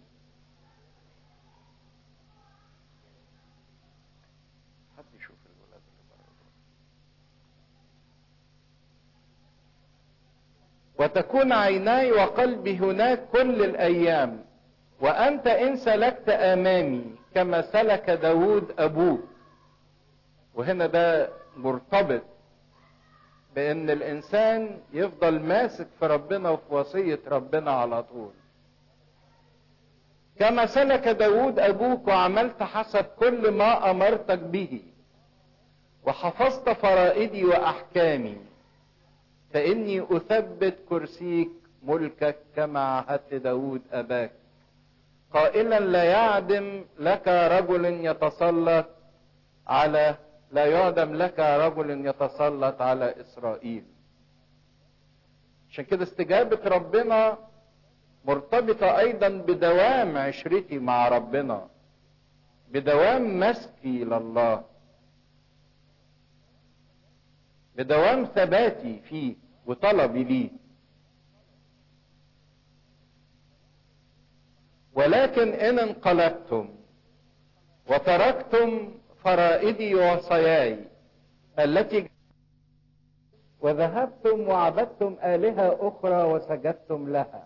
حد يشوف الولاد اللي بره دول. وتكون عيناي وقلبي هناك كل الأيام وأنت إن سلكت أمامي كما سلك داود أبوك وهنا ده مرتبط بان الانسان يفضل ماسك في ربنا وفي وصية ربنا على طول كما سلك داود ابوك وعملت حسب كل ما امرتك به وحفظت فرائدي واحكامي فاني اثبت كرسيك ملكك كما عهدت داود اباك قائلا لا يعدم لك رجل يتسلط على لا يعدم لك رجل يتسلط على اسرائيل عشان كده استجابة ربنا مرتبطة ايضا بدوام عشرتي مع ربنا بدوام مسكي لله بدوام ثباتي فيه وطلبي ليه ولكن ان انقلبتم وتركتم فرائدي ووصاياي التي وذهبتم وعبدتم آلهة أخرى وسجدتم لها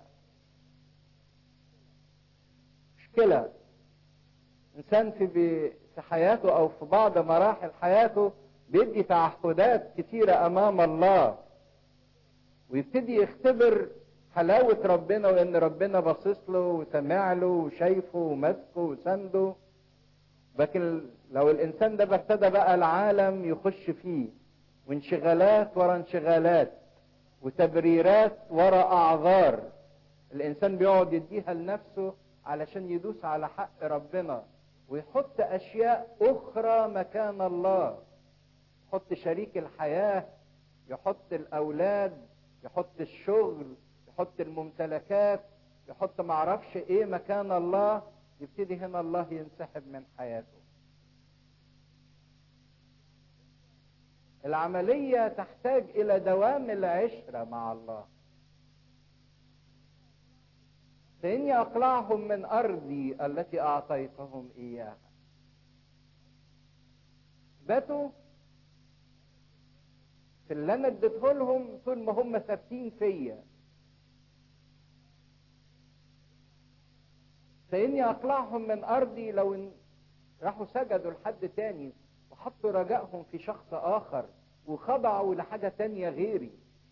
مشكلة إنسان في في حياته أو في بعض مراحل حياته بيدي تعهدات كتيرة أمام الله ويبتدي يختبر حلاوة ربنا وإن ربنا باصص له وسامع له وشايفه وماسكه وسنده لكن لو الانسان ده ابتدى بقى العالم يخش فيه وانشغالات ورا انشغالات وتبريرات ورا اعذار الانسان بيقعد يديها لنفسه علشان يدوس على حق ربنا ويحط اشياء اخرى مكان الله يحط شريك الحياه يحط الاولاد يحط الشغل يحط الممتلكات يحط معرفش ايه مكان الله يبتدي هنا الله ينسحب من حياته العملية تحتاج إلى دوام العشرة مع الله فإني أقلعهم من أرضي التي أعطيتهم إياها باتوا في اللي أنا اديته لهم طول ما هم ثابتين فيا فإني أقلعهم من أرضي لو إن راحوا سجدوا لحد تاني وحطوا رجائهم في شخص آخر وخضعوا لحاجة تانية غيري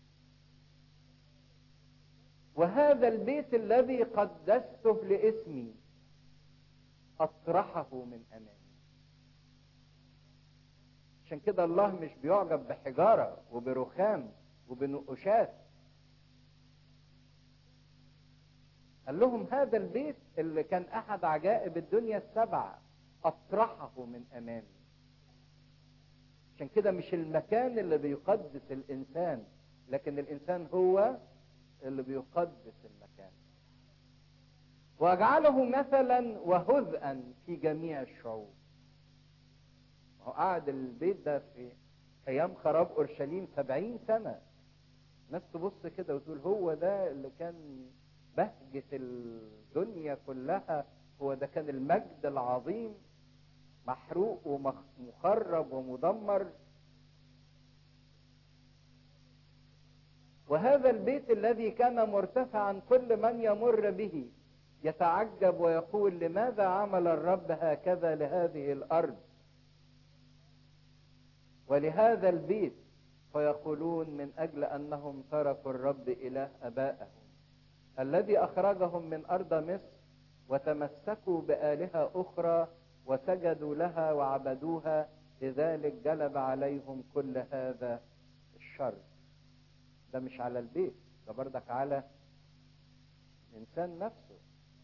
وهذا البيت الذي قدسته لاسمي أطرحه من أمامي عشان كده الله مش بيعجب بحجارة وبرخام وبنقوشات قال لهم هذا البيت اللي كان احد عجائب الدنيا السبعه اطرحه من امامي عشان كده مش المكان اللي بيقدس الانسان لكن الانسان هو اللي بيقدس المكان واجعله مثلا وهزءا في جميع الشعوب هو قعد البيت ده في ايام خراب اورشليم سبعين سنه ناس تبص كده وتقول هو ده اللي كان بهجة الدنيا كلها هو ده كان المجد العظيم محروق ومخرب ومدمر وهذا البيت الذي كان مرتفعا كل من يمر به يتعجب ويقول لماذا عمل الرب هكذا لهذه الارض ولهذا البيت فيقولون من اجل انهم تركوا الرب اله ابائهم الذي اخرجهم من ارض مصر وتمسكوا بالهه اخرى وسجدوا لها وعبدوها لذلك جلب عليهم كل هذا الشر ده مش على البيت ده بردك على الانسان نفسه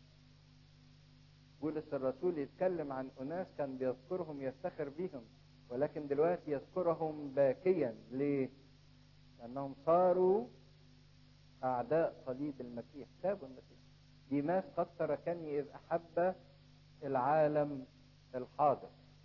بولس الرسول يتكلم عن اناس كان بيذكرهم يفتخر بهم ولكن دلوقتي يذكرهم باكيا ليه لانهم صاروا اعداء صليب المسيح سابوا المسيح ديماس قد تركني اذ احب العالم الحاضر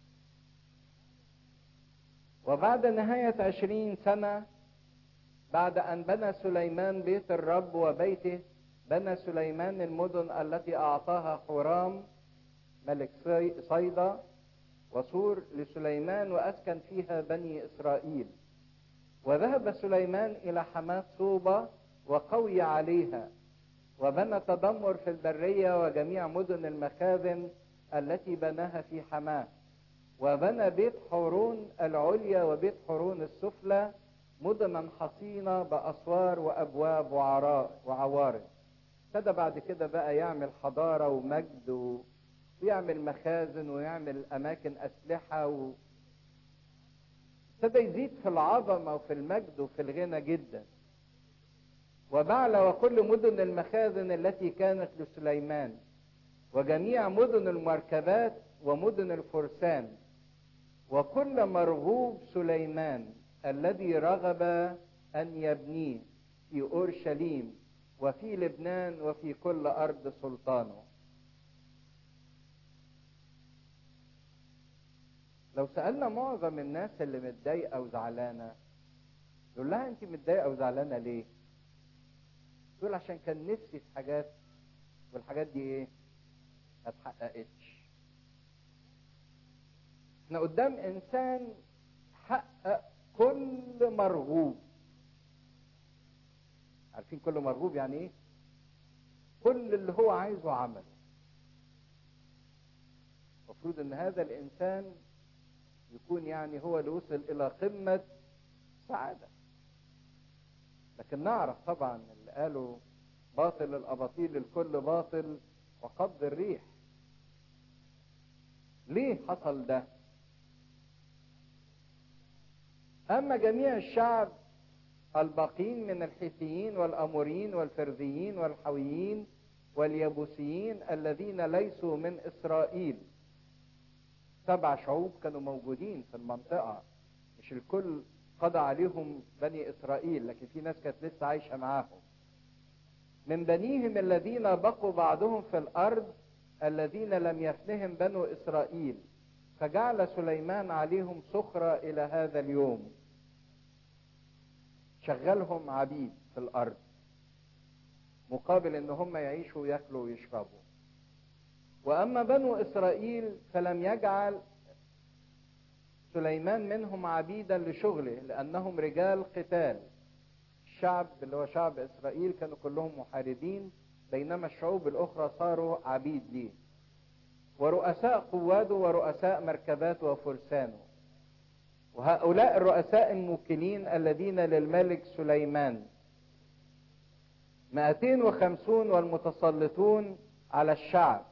وبعد نهاية عشرين سنة بعد أن بنى سليمان بيت الرب وبيته بنى سليمان المدن التي أعطاها حرام ملك صيدا وسور لسليمان وأسكن فيها بني إسرائيل وذهب سليمان إلى حماة صوبة وقوي عليها وبنى تدمر في البرية وجميع مدن المخازن التي بناها في حماه وبنى بيت حورون العليا وبيت حورون السفلى مدنا حصينة بأسوار وأبواب وعوارض ابتدى بعد كده بقى يعمل حضارة ومجد ويعمل مخازن ويعمل أماكن أسلحة و... ابتدى يزيد في العظمة وفي المجد وفي الغنى جدا وبعل وكل مدن المخازن التي كانت لسليمان وجميع مدن المركبات ومدن الفرسان وكل مرغوب سليمان الذي رغب ان يبنيه في اورشليم وفي لبنان وفي كل ارض سلطانه لو سالنا معظم الناس اللي متضايقه وزعلانه يقول لها انت متضايقه وزعلانه ليه تقول عشان كان نفسي في حاجات والحاجات دي ايه ما اتحققتش احنا قدام انسان حقق كل مرغوب عارفين كل مرغوب يعني ايه كل اللي هو عايزه عمله المفروض ان هذا الانسان يكون يعني هو اللي وصل الى قمة سعادة لكن نعرف طبعا اللي قالوا باطل الاباطيل الكل باطل وقبض الريح ليه حصل ده اما جميع الشعب الباقين من الحيثيين والاموريين والفرذيين والحويين واليبوسيين الذين ليسوا من اسرائيل سبع شعوب كانوا موجودين في المنطقه مش الكل قضى عليهم بني اسرائيل لكن في ناس كانت لسه عايشه معاهم من بنيهم الذين بقوا بعضهم في الارض الذين لم يفنهم بنو اسرائيل فجعل سليمان عليهم سخرة الى هذا اليوم شغلهم عبيد في الارض مقابل ان هم يعيشوا وياكلوا ويشربوا واما بنو اسرائيل فلم يجعل سليمان منهم عبيدا لشغله لانهم رجال قتال الشعب اللي هو شعب اسرائيل كانوا كلهم محاربين بينما الشعوب الاخرى صاروا عبيد ليه ورؤساء قواده ورؤساء مركباته وفرسانه وهؤلاء الرؤساء الموكلين الذين للملك سليمان 250 والمتسلطون على الشعب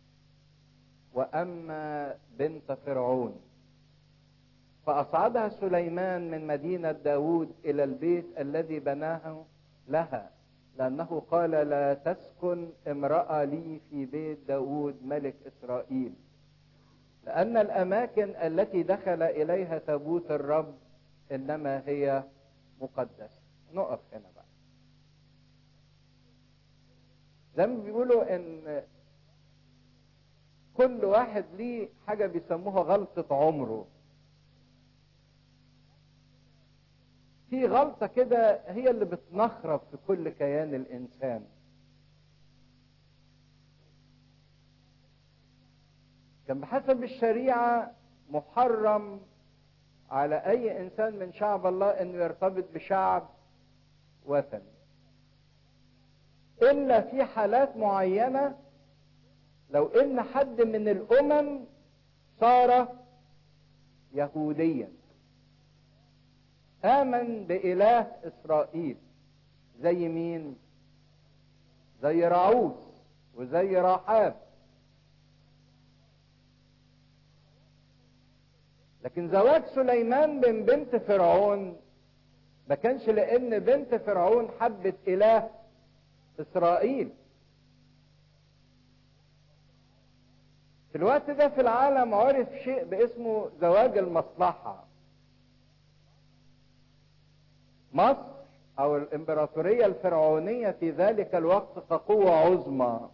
واما بنت فرعون فاصعدها سليمان من مدينه داود الى البيت الذي بناه لها لأنه قال لا تسكن امرأة لي في بيت داود ملك إسرائيل لأن الأماكن التي دخل إليها تابوت الرب إنما هي مقدسة نقف هنا بقى زي ما بيقولوا إن كل واحد ليه حاجة بيسموها غلطة عمره في غلطة كده هي اللي بتنخرب في كل كيان الإنسان كان بحسب الشريعة محرم على أي إنسان من شعب الله إنه يرتبط بشعب وثني إلا في حالات معينة لو إن حد من الأمم صار يهوديا آمن بإله إسرائيل زي مين؟ زي راعوس وزي راحاب لكن زواج سليمان من بنت فرعون ما كانش لأن بنت فرعون حبت إله إسرائيل في الوقت ده في العالم عرف شيء باسمه زواج المصلحة مصر او الامبراطورية الفرعونية في ذلك الوقت كقوة عظمى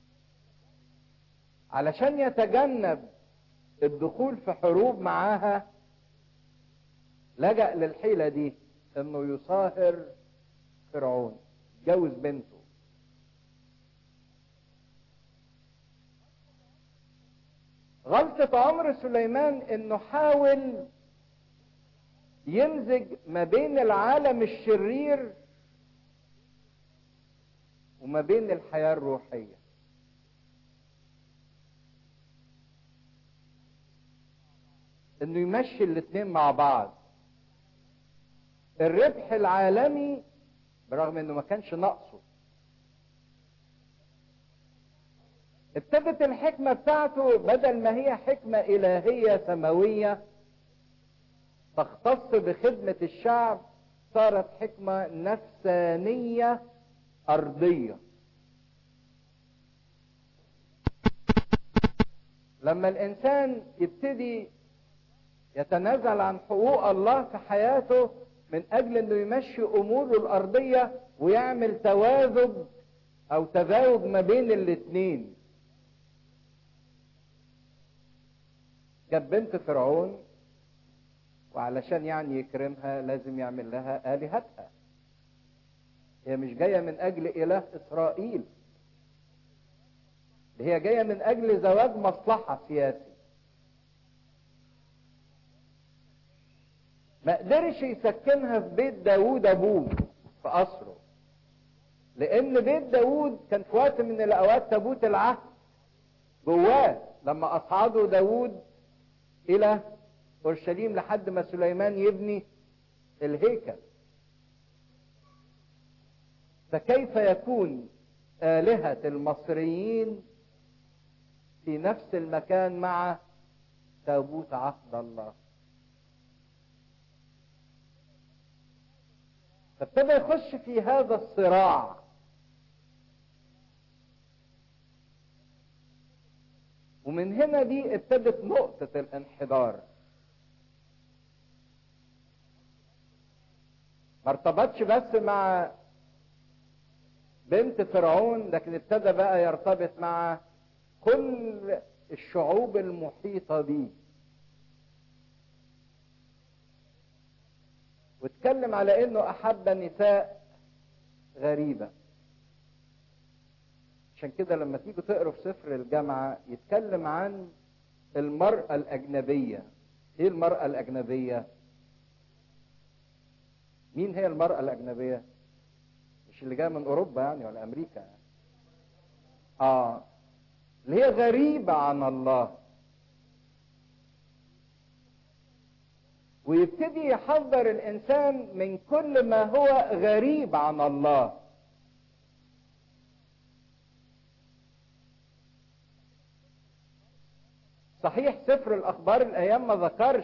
علشان يتجنب الدخول في حروب معاها لجأ للحيلة دي انه يصاهر فرعون جوز بنته غلطة عمر سليمان انه حاول يمزج ما بين العالم الشرير وما بين الحياة الروحية انه يمشي الاتنين مع بعض الربح العالمي برغم انه ما كانش ناقصه ابتدت الحكمة بتاعته بدل ما هي حكمة إلهية سماوية تختص بخدمة الشعب صارت حكمة نفسانية أرضية لما الإنسان يبتدي يتنازل عن حقوق الله في حياته من أجل أنه يمشي أموره الأرضية ويعمل توازن أو تزاوج ما بين الاتنين جاب بنت فرعون وعلشان يعني يكرمها لازم يعمل لها آلهتها هي مش جاية من أجل إله إسرائيل هي جاية من أجل زواج مصلحة سياسي ما قدرش يسكنها في بيت داوود أبوه في قصره لأن بيت داوود كان في وقت من الأوقات تابوت العهد جواه لما أصعده داوود إلى اورشليم لحد ما سليمان يبني الهيكل فكيف يكون آلهة المصريين في نفس المكان مع تابوت عهد الله فابتدى يخش في هذا الصراع ومن هنا دي ابتدت نقطة الانحدار ما ارتبطش بس مع بنت فرعون لكن ابتدى بقى يرتبط مع كل الشعوب المحيطة بيه واتكلم على انه احب نساء غريبة عشان كده لما تيجوا تقروا في سفر الجامعة يتكلم عن المرأة الأجنبية ايه المرأة الأجنبية مين هي المرأة الأجنبية مش اللي جاية من أوروبا يعني ولا أمريكا يعني. آه اللي هي غريبة عن الله ويبتدي يحذر الإنسان من كل ما هو غريب عن الله صحيح سفر الأخبار الأيام ما ذكرش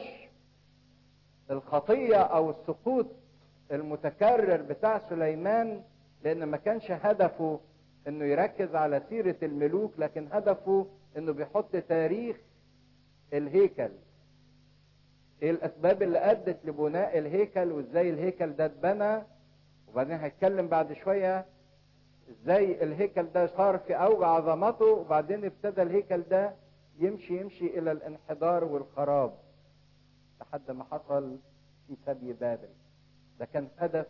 الخطية أو السقوط المتكرر بتاع سليمان لان ما كانش هدفه انه يركز على سيرة الملوك لكن هدفه انه بيحط تاريخ الهيكل ايه الاسباب اللي ادت لبناء الهيكل وازاي الهيكل ده اتبنى وبعدين هيتكلم بعد شوية ازاي الهيكل ده صار في اوج عظمته وبعدين ابتدى الهيكل ده يمشي يمشي الى الانحدار والخراب لحد ما حصل في سبي بابل ده كان هدف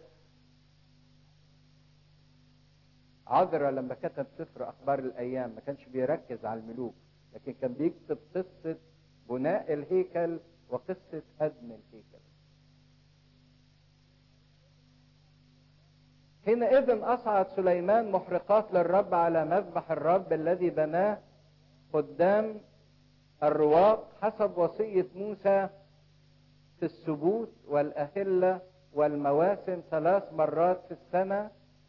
عذرا لما كتب سفر اخبار الايام ما كانش بيركز على الملوك لكن كان بيكتب قصه بناء الهيكل وقصه هدم الهيكل حينئذ اصعد سليمان محرقات للرب على مذبح الرب الذي بناه قدام الرواق حسب وصيه موسى في السبوت والاهله والمواسم ثلاث مرات في السنه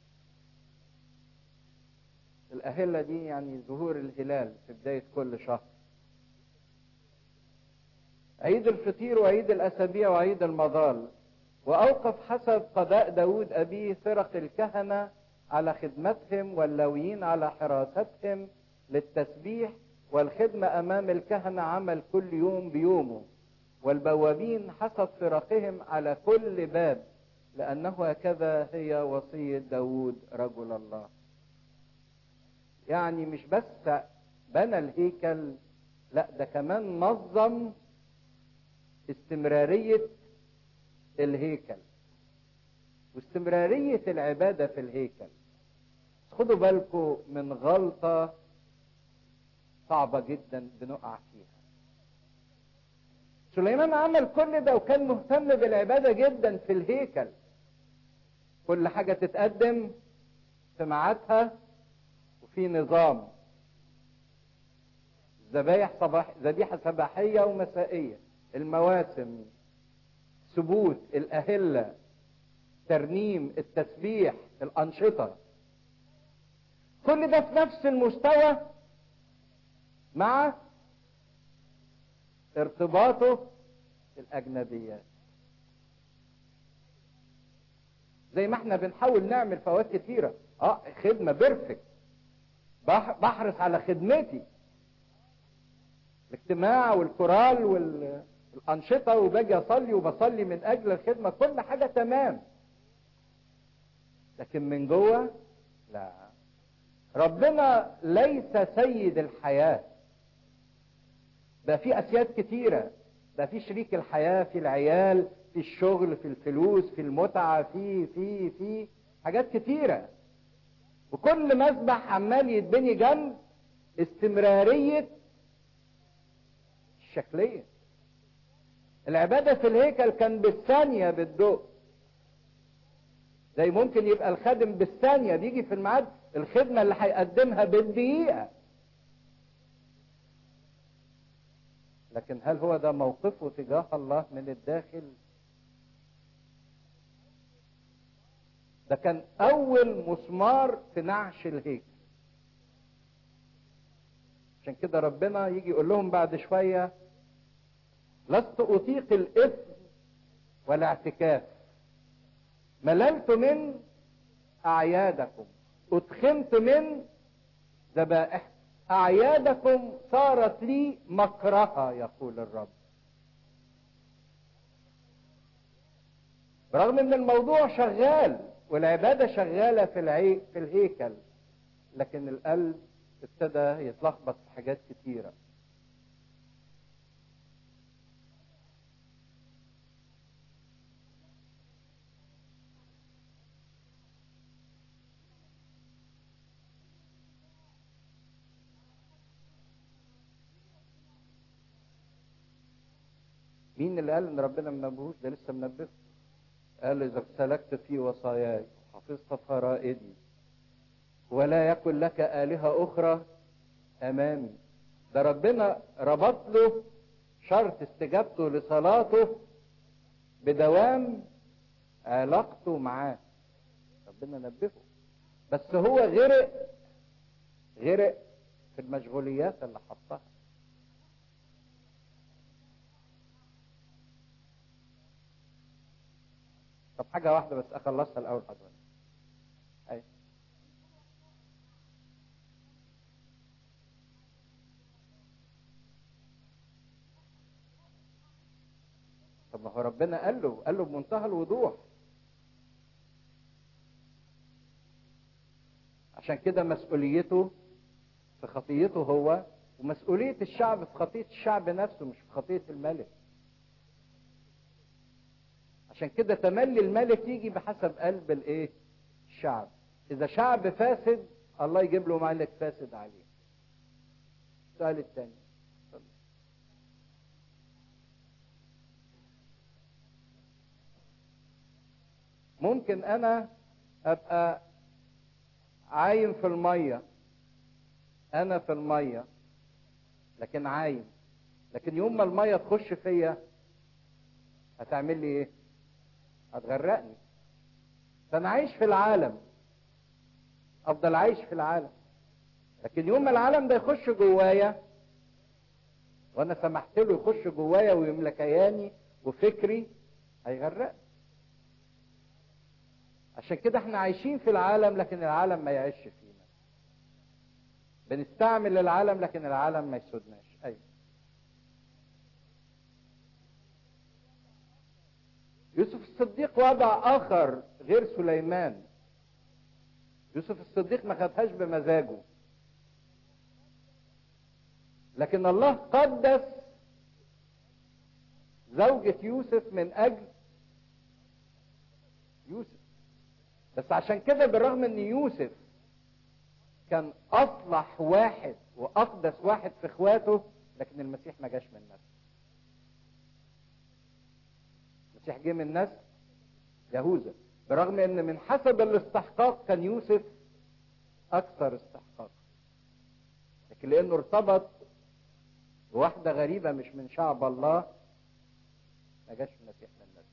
الأهلة دي يعني ظهور الهلال في بداية كل شهر عيد الفطير وعيد الأسابيع وعيد المظال وأوقف حسب قضاء داود أبيه فرق الكهنة على خدمتهم واللويين على حراستهم للتسبيح والخدمة أمام الكهنة عمل كل يوم بيومه والبوابين حسب فرقهم على كل باب لأنه هكذا هي وصية داود رجل الله يعني مش بس بنى الهيكل لا ده كمان نظم استمرارية الهيكل واستمرارية العبادة في الهيكل خدوا بالكم من غلطة صعبة جدا بنقع فيها سليمان عمل كل ده وكان مهتم بالعبادة جدا في الهيكل كل حاجة تتقدم في ميعادها في نظام ذبايح صباح ذبيحة صباحية ومسائية المواسم ثبوت الأهلة ترنيم التسبيح الأنشطة كل ده في نفس المستوى مع ارتباطه الأجنبيات زي ما احنا بنحاول نعمل فوات كتيرة اه خدمة بيرفكت بحرص على خدمتي الاجتماع والكورال والأنشطة وباجي أصلي وبصلي من أجل الخدمة كل حاجة تمام لكن من جوه لا ربنا ليس سيد الحياة ده في أسياد كتيرة ده في شريك الحياة في العيال في الشغل في الفلوس في المتعة في في في حاجات كتيرة وكل مسبح عمال يتبني جنب استمرارية الشكلية العبادة في الهيكل كان بالثانية بالضوء زي ممكن يبقى الخادم بالثانية بيجي في الميعاد الخدمة اللي هيقدمها بالدقيقة لكن هل هو ده موقفه تجاه الله من الداخل ده كان اول مسمار في نعش الهيكل عشان كده ربنا يجي يقول لهم بعد شوية لست اطيق الاثم والاعتكاف مللت من اعيادكم اتخمت من ذبائح اعيادكم صارت لي مكرهة يقول الرب رغم ان الموضوع شغال والعبادة شغالة في العي... في الهيكل لكن القلب ابتدى يتلخبط في حاجات كتيرة مين اللي قال ان ربنا منبهوش ده لسه منبهه قال اذا سلكت في وصاياي وحفظت فرائدي ولا يكن لك آلهة أخرى أمامي ده ربنا ربط له شرط استجابته لصلاته بدوام علاقته معاه ربنا نبهه بس هو غرق غرق في المشغوليات اللي حطها طب حاجة واحدة بس أخلصها الأول حضرتك أي طب ما هو ربنا قال له قال له بمنتهى الوضوح عشان كده مسؤوليته في خطيته هو ومسؤولية الشعب في خطية الشعب نفسه مش في خطية الملك عشان كده تملي الملك يجي بحسب قلب الايه الشعب اذا شعب فاسد الله يجيب له ملك فاسد عليه السؤال الثاني ممكن انا ابقى عايم في الميه انا في الميه لكن عايم لكن يوم ما الميه تخش فيا هتعمل لي ايه هتغرقني فانا عايش في العالم افضل عايش في العالم لكن يوم ما العالم ده يخش جوايا وانا سمحت له يخش جوايا ويملى كياني وفكري هيغرقني عشان كده احنا عايشين في العالم لكن العالم ما يعيش فينا بنستعمل العالم لكن العالم ما يسودناش ايوه يوسف الصديق وضع اخر غير سليمان يوسف الصديق ما خدهاش بمزاجه لكن الله قدس زوجة يوسف من اجل يوسف بس عشان كده بالرغم ان يوسف كان اصلح واحد واقدس واحد في اخواته لكن المسيح ما جاش من نسل المسيح جه من نسل يهوذا برغم ان من حسب الاستحقاق كان يوسف اكثر استحقاق لكن لانه ارتبط بواحده غريبه مش من شعب الله ما جاش المسيح من نسل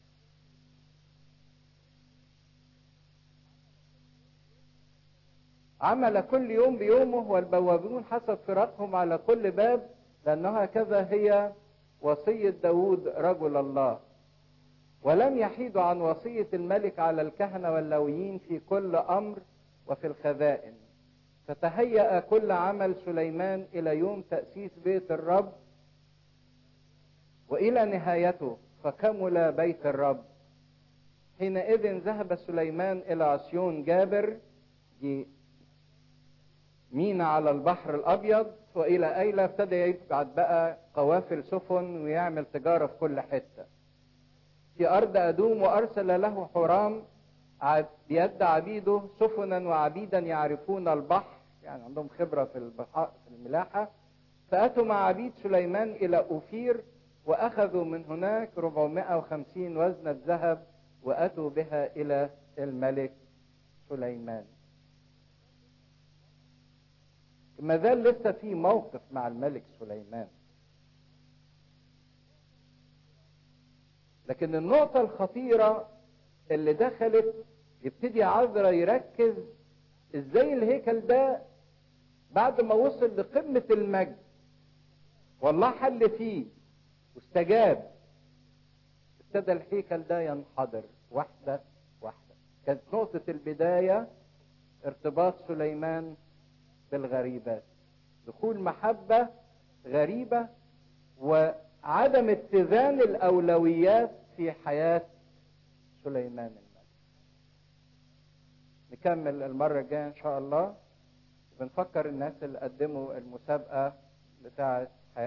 عمل كل يوم بيومه والبوابون حسب فراقهم على كل باب لأنها هكذا هي وصية داود رجل الله ولم يحيدوا عن وصية الملك على الكهنة واللويين في كل أمر وفي الخزائن فتهيأ كل عمل سليمان إلى يوم تأسيس بيت الرب وإلى نهايته فكمل بيت الرب حينئذ ذهب سليمان إلى عصيون جابر مينا على البحر الابيض والى ايلة ابتدى يبعت بقى قوافل سفن ويعمل تجاره في كل حته في ارض ادوم وارسل له حرام بيد عبيده سفنا وعبيدا يعرفون البحر يعني عندهم خبره في البحر في الملاحه فاتوا مع عبيد سليمان الى اوفير واخذوا من هناك 450 وزنه ذهب واتوا بها الى الملك سليمان ما زال لسه في موقف مع الملك سليمان لكن النقطة الخطيرة اللي دخلت يبتدي عذرا يركز ازاي الهيكل ده بعد ما وصل لقمة المجد والله حل فيه واستجاب ابتدى الهيكل ده ينحدر واحدة واحدة كانت نقطة البداية ارتباط سليمان بالغريبات دخول محبة غريبة وعدم اتزان الأولويات في حياة سليمان الملك نكمل المرة الجاية إن شاء الله بنفكر الناس اللي قدموا المسابقة بتاعة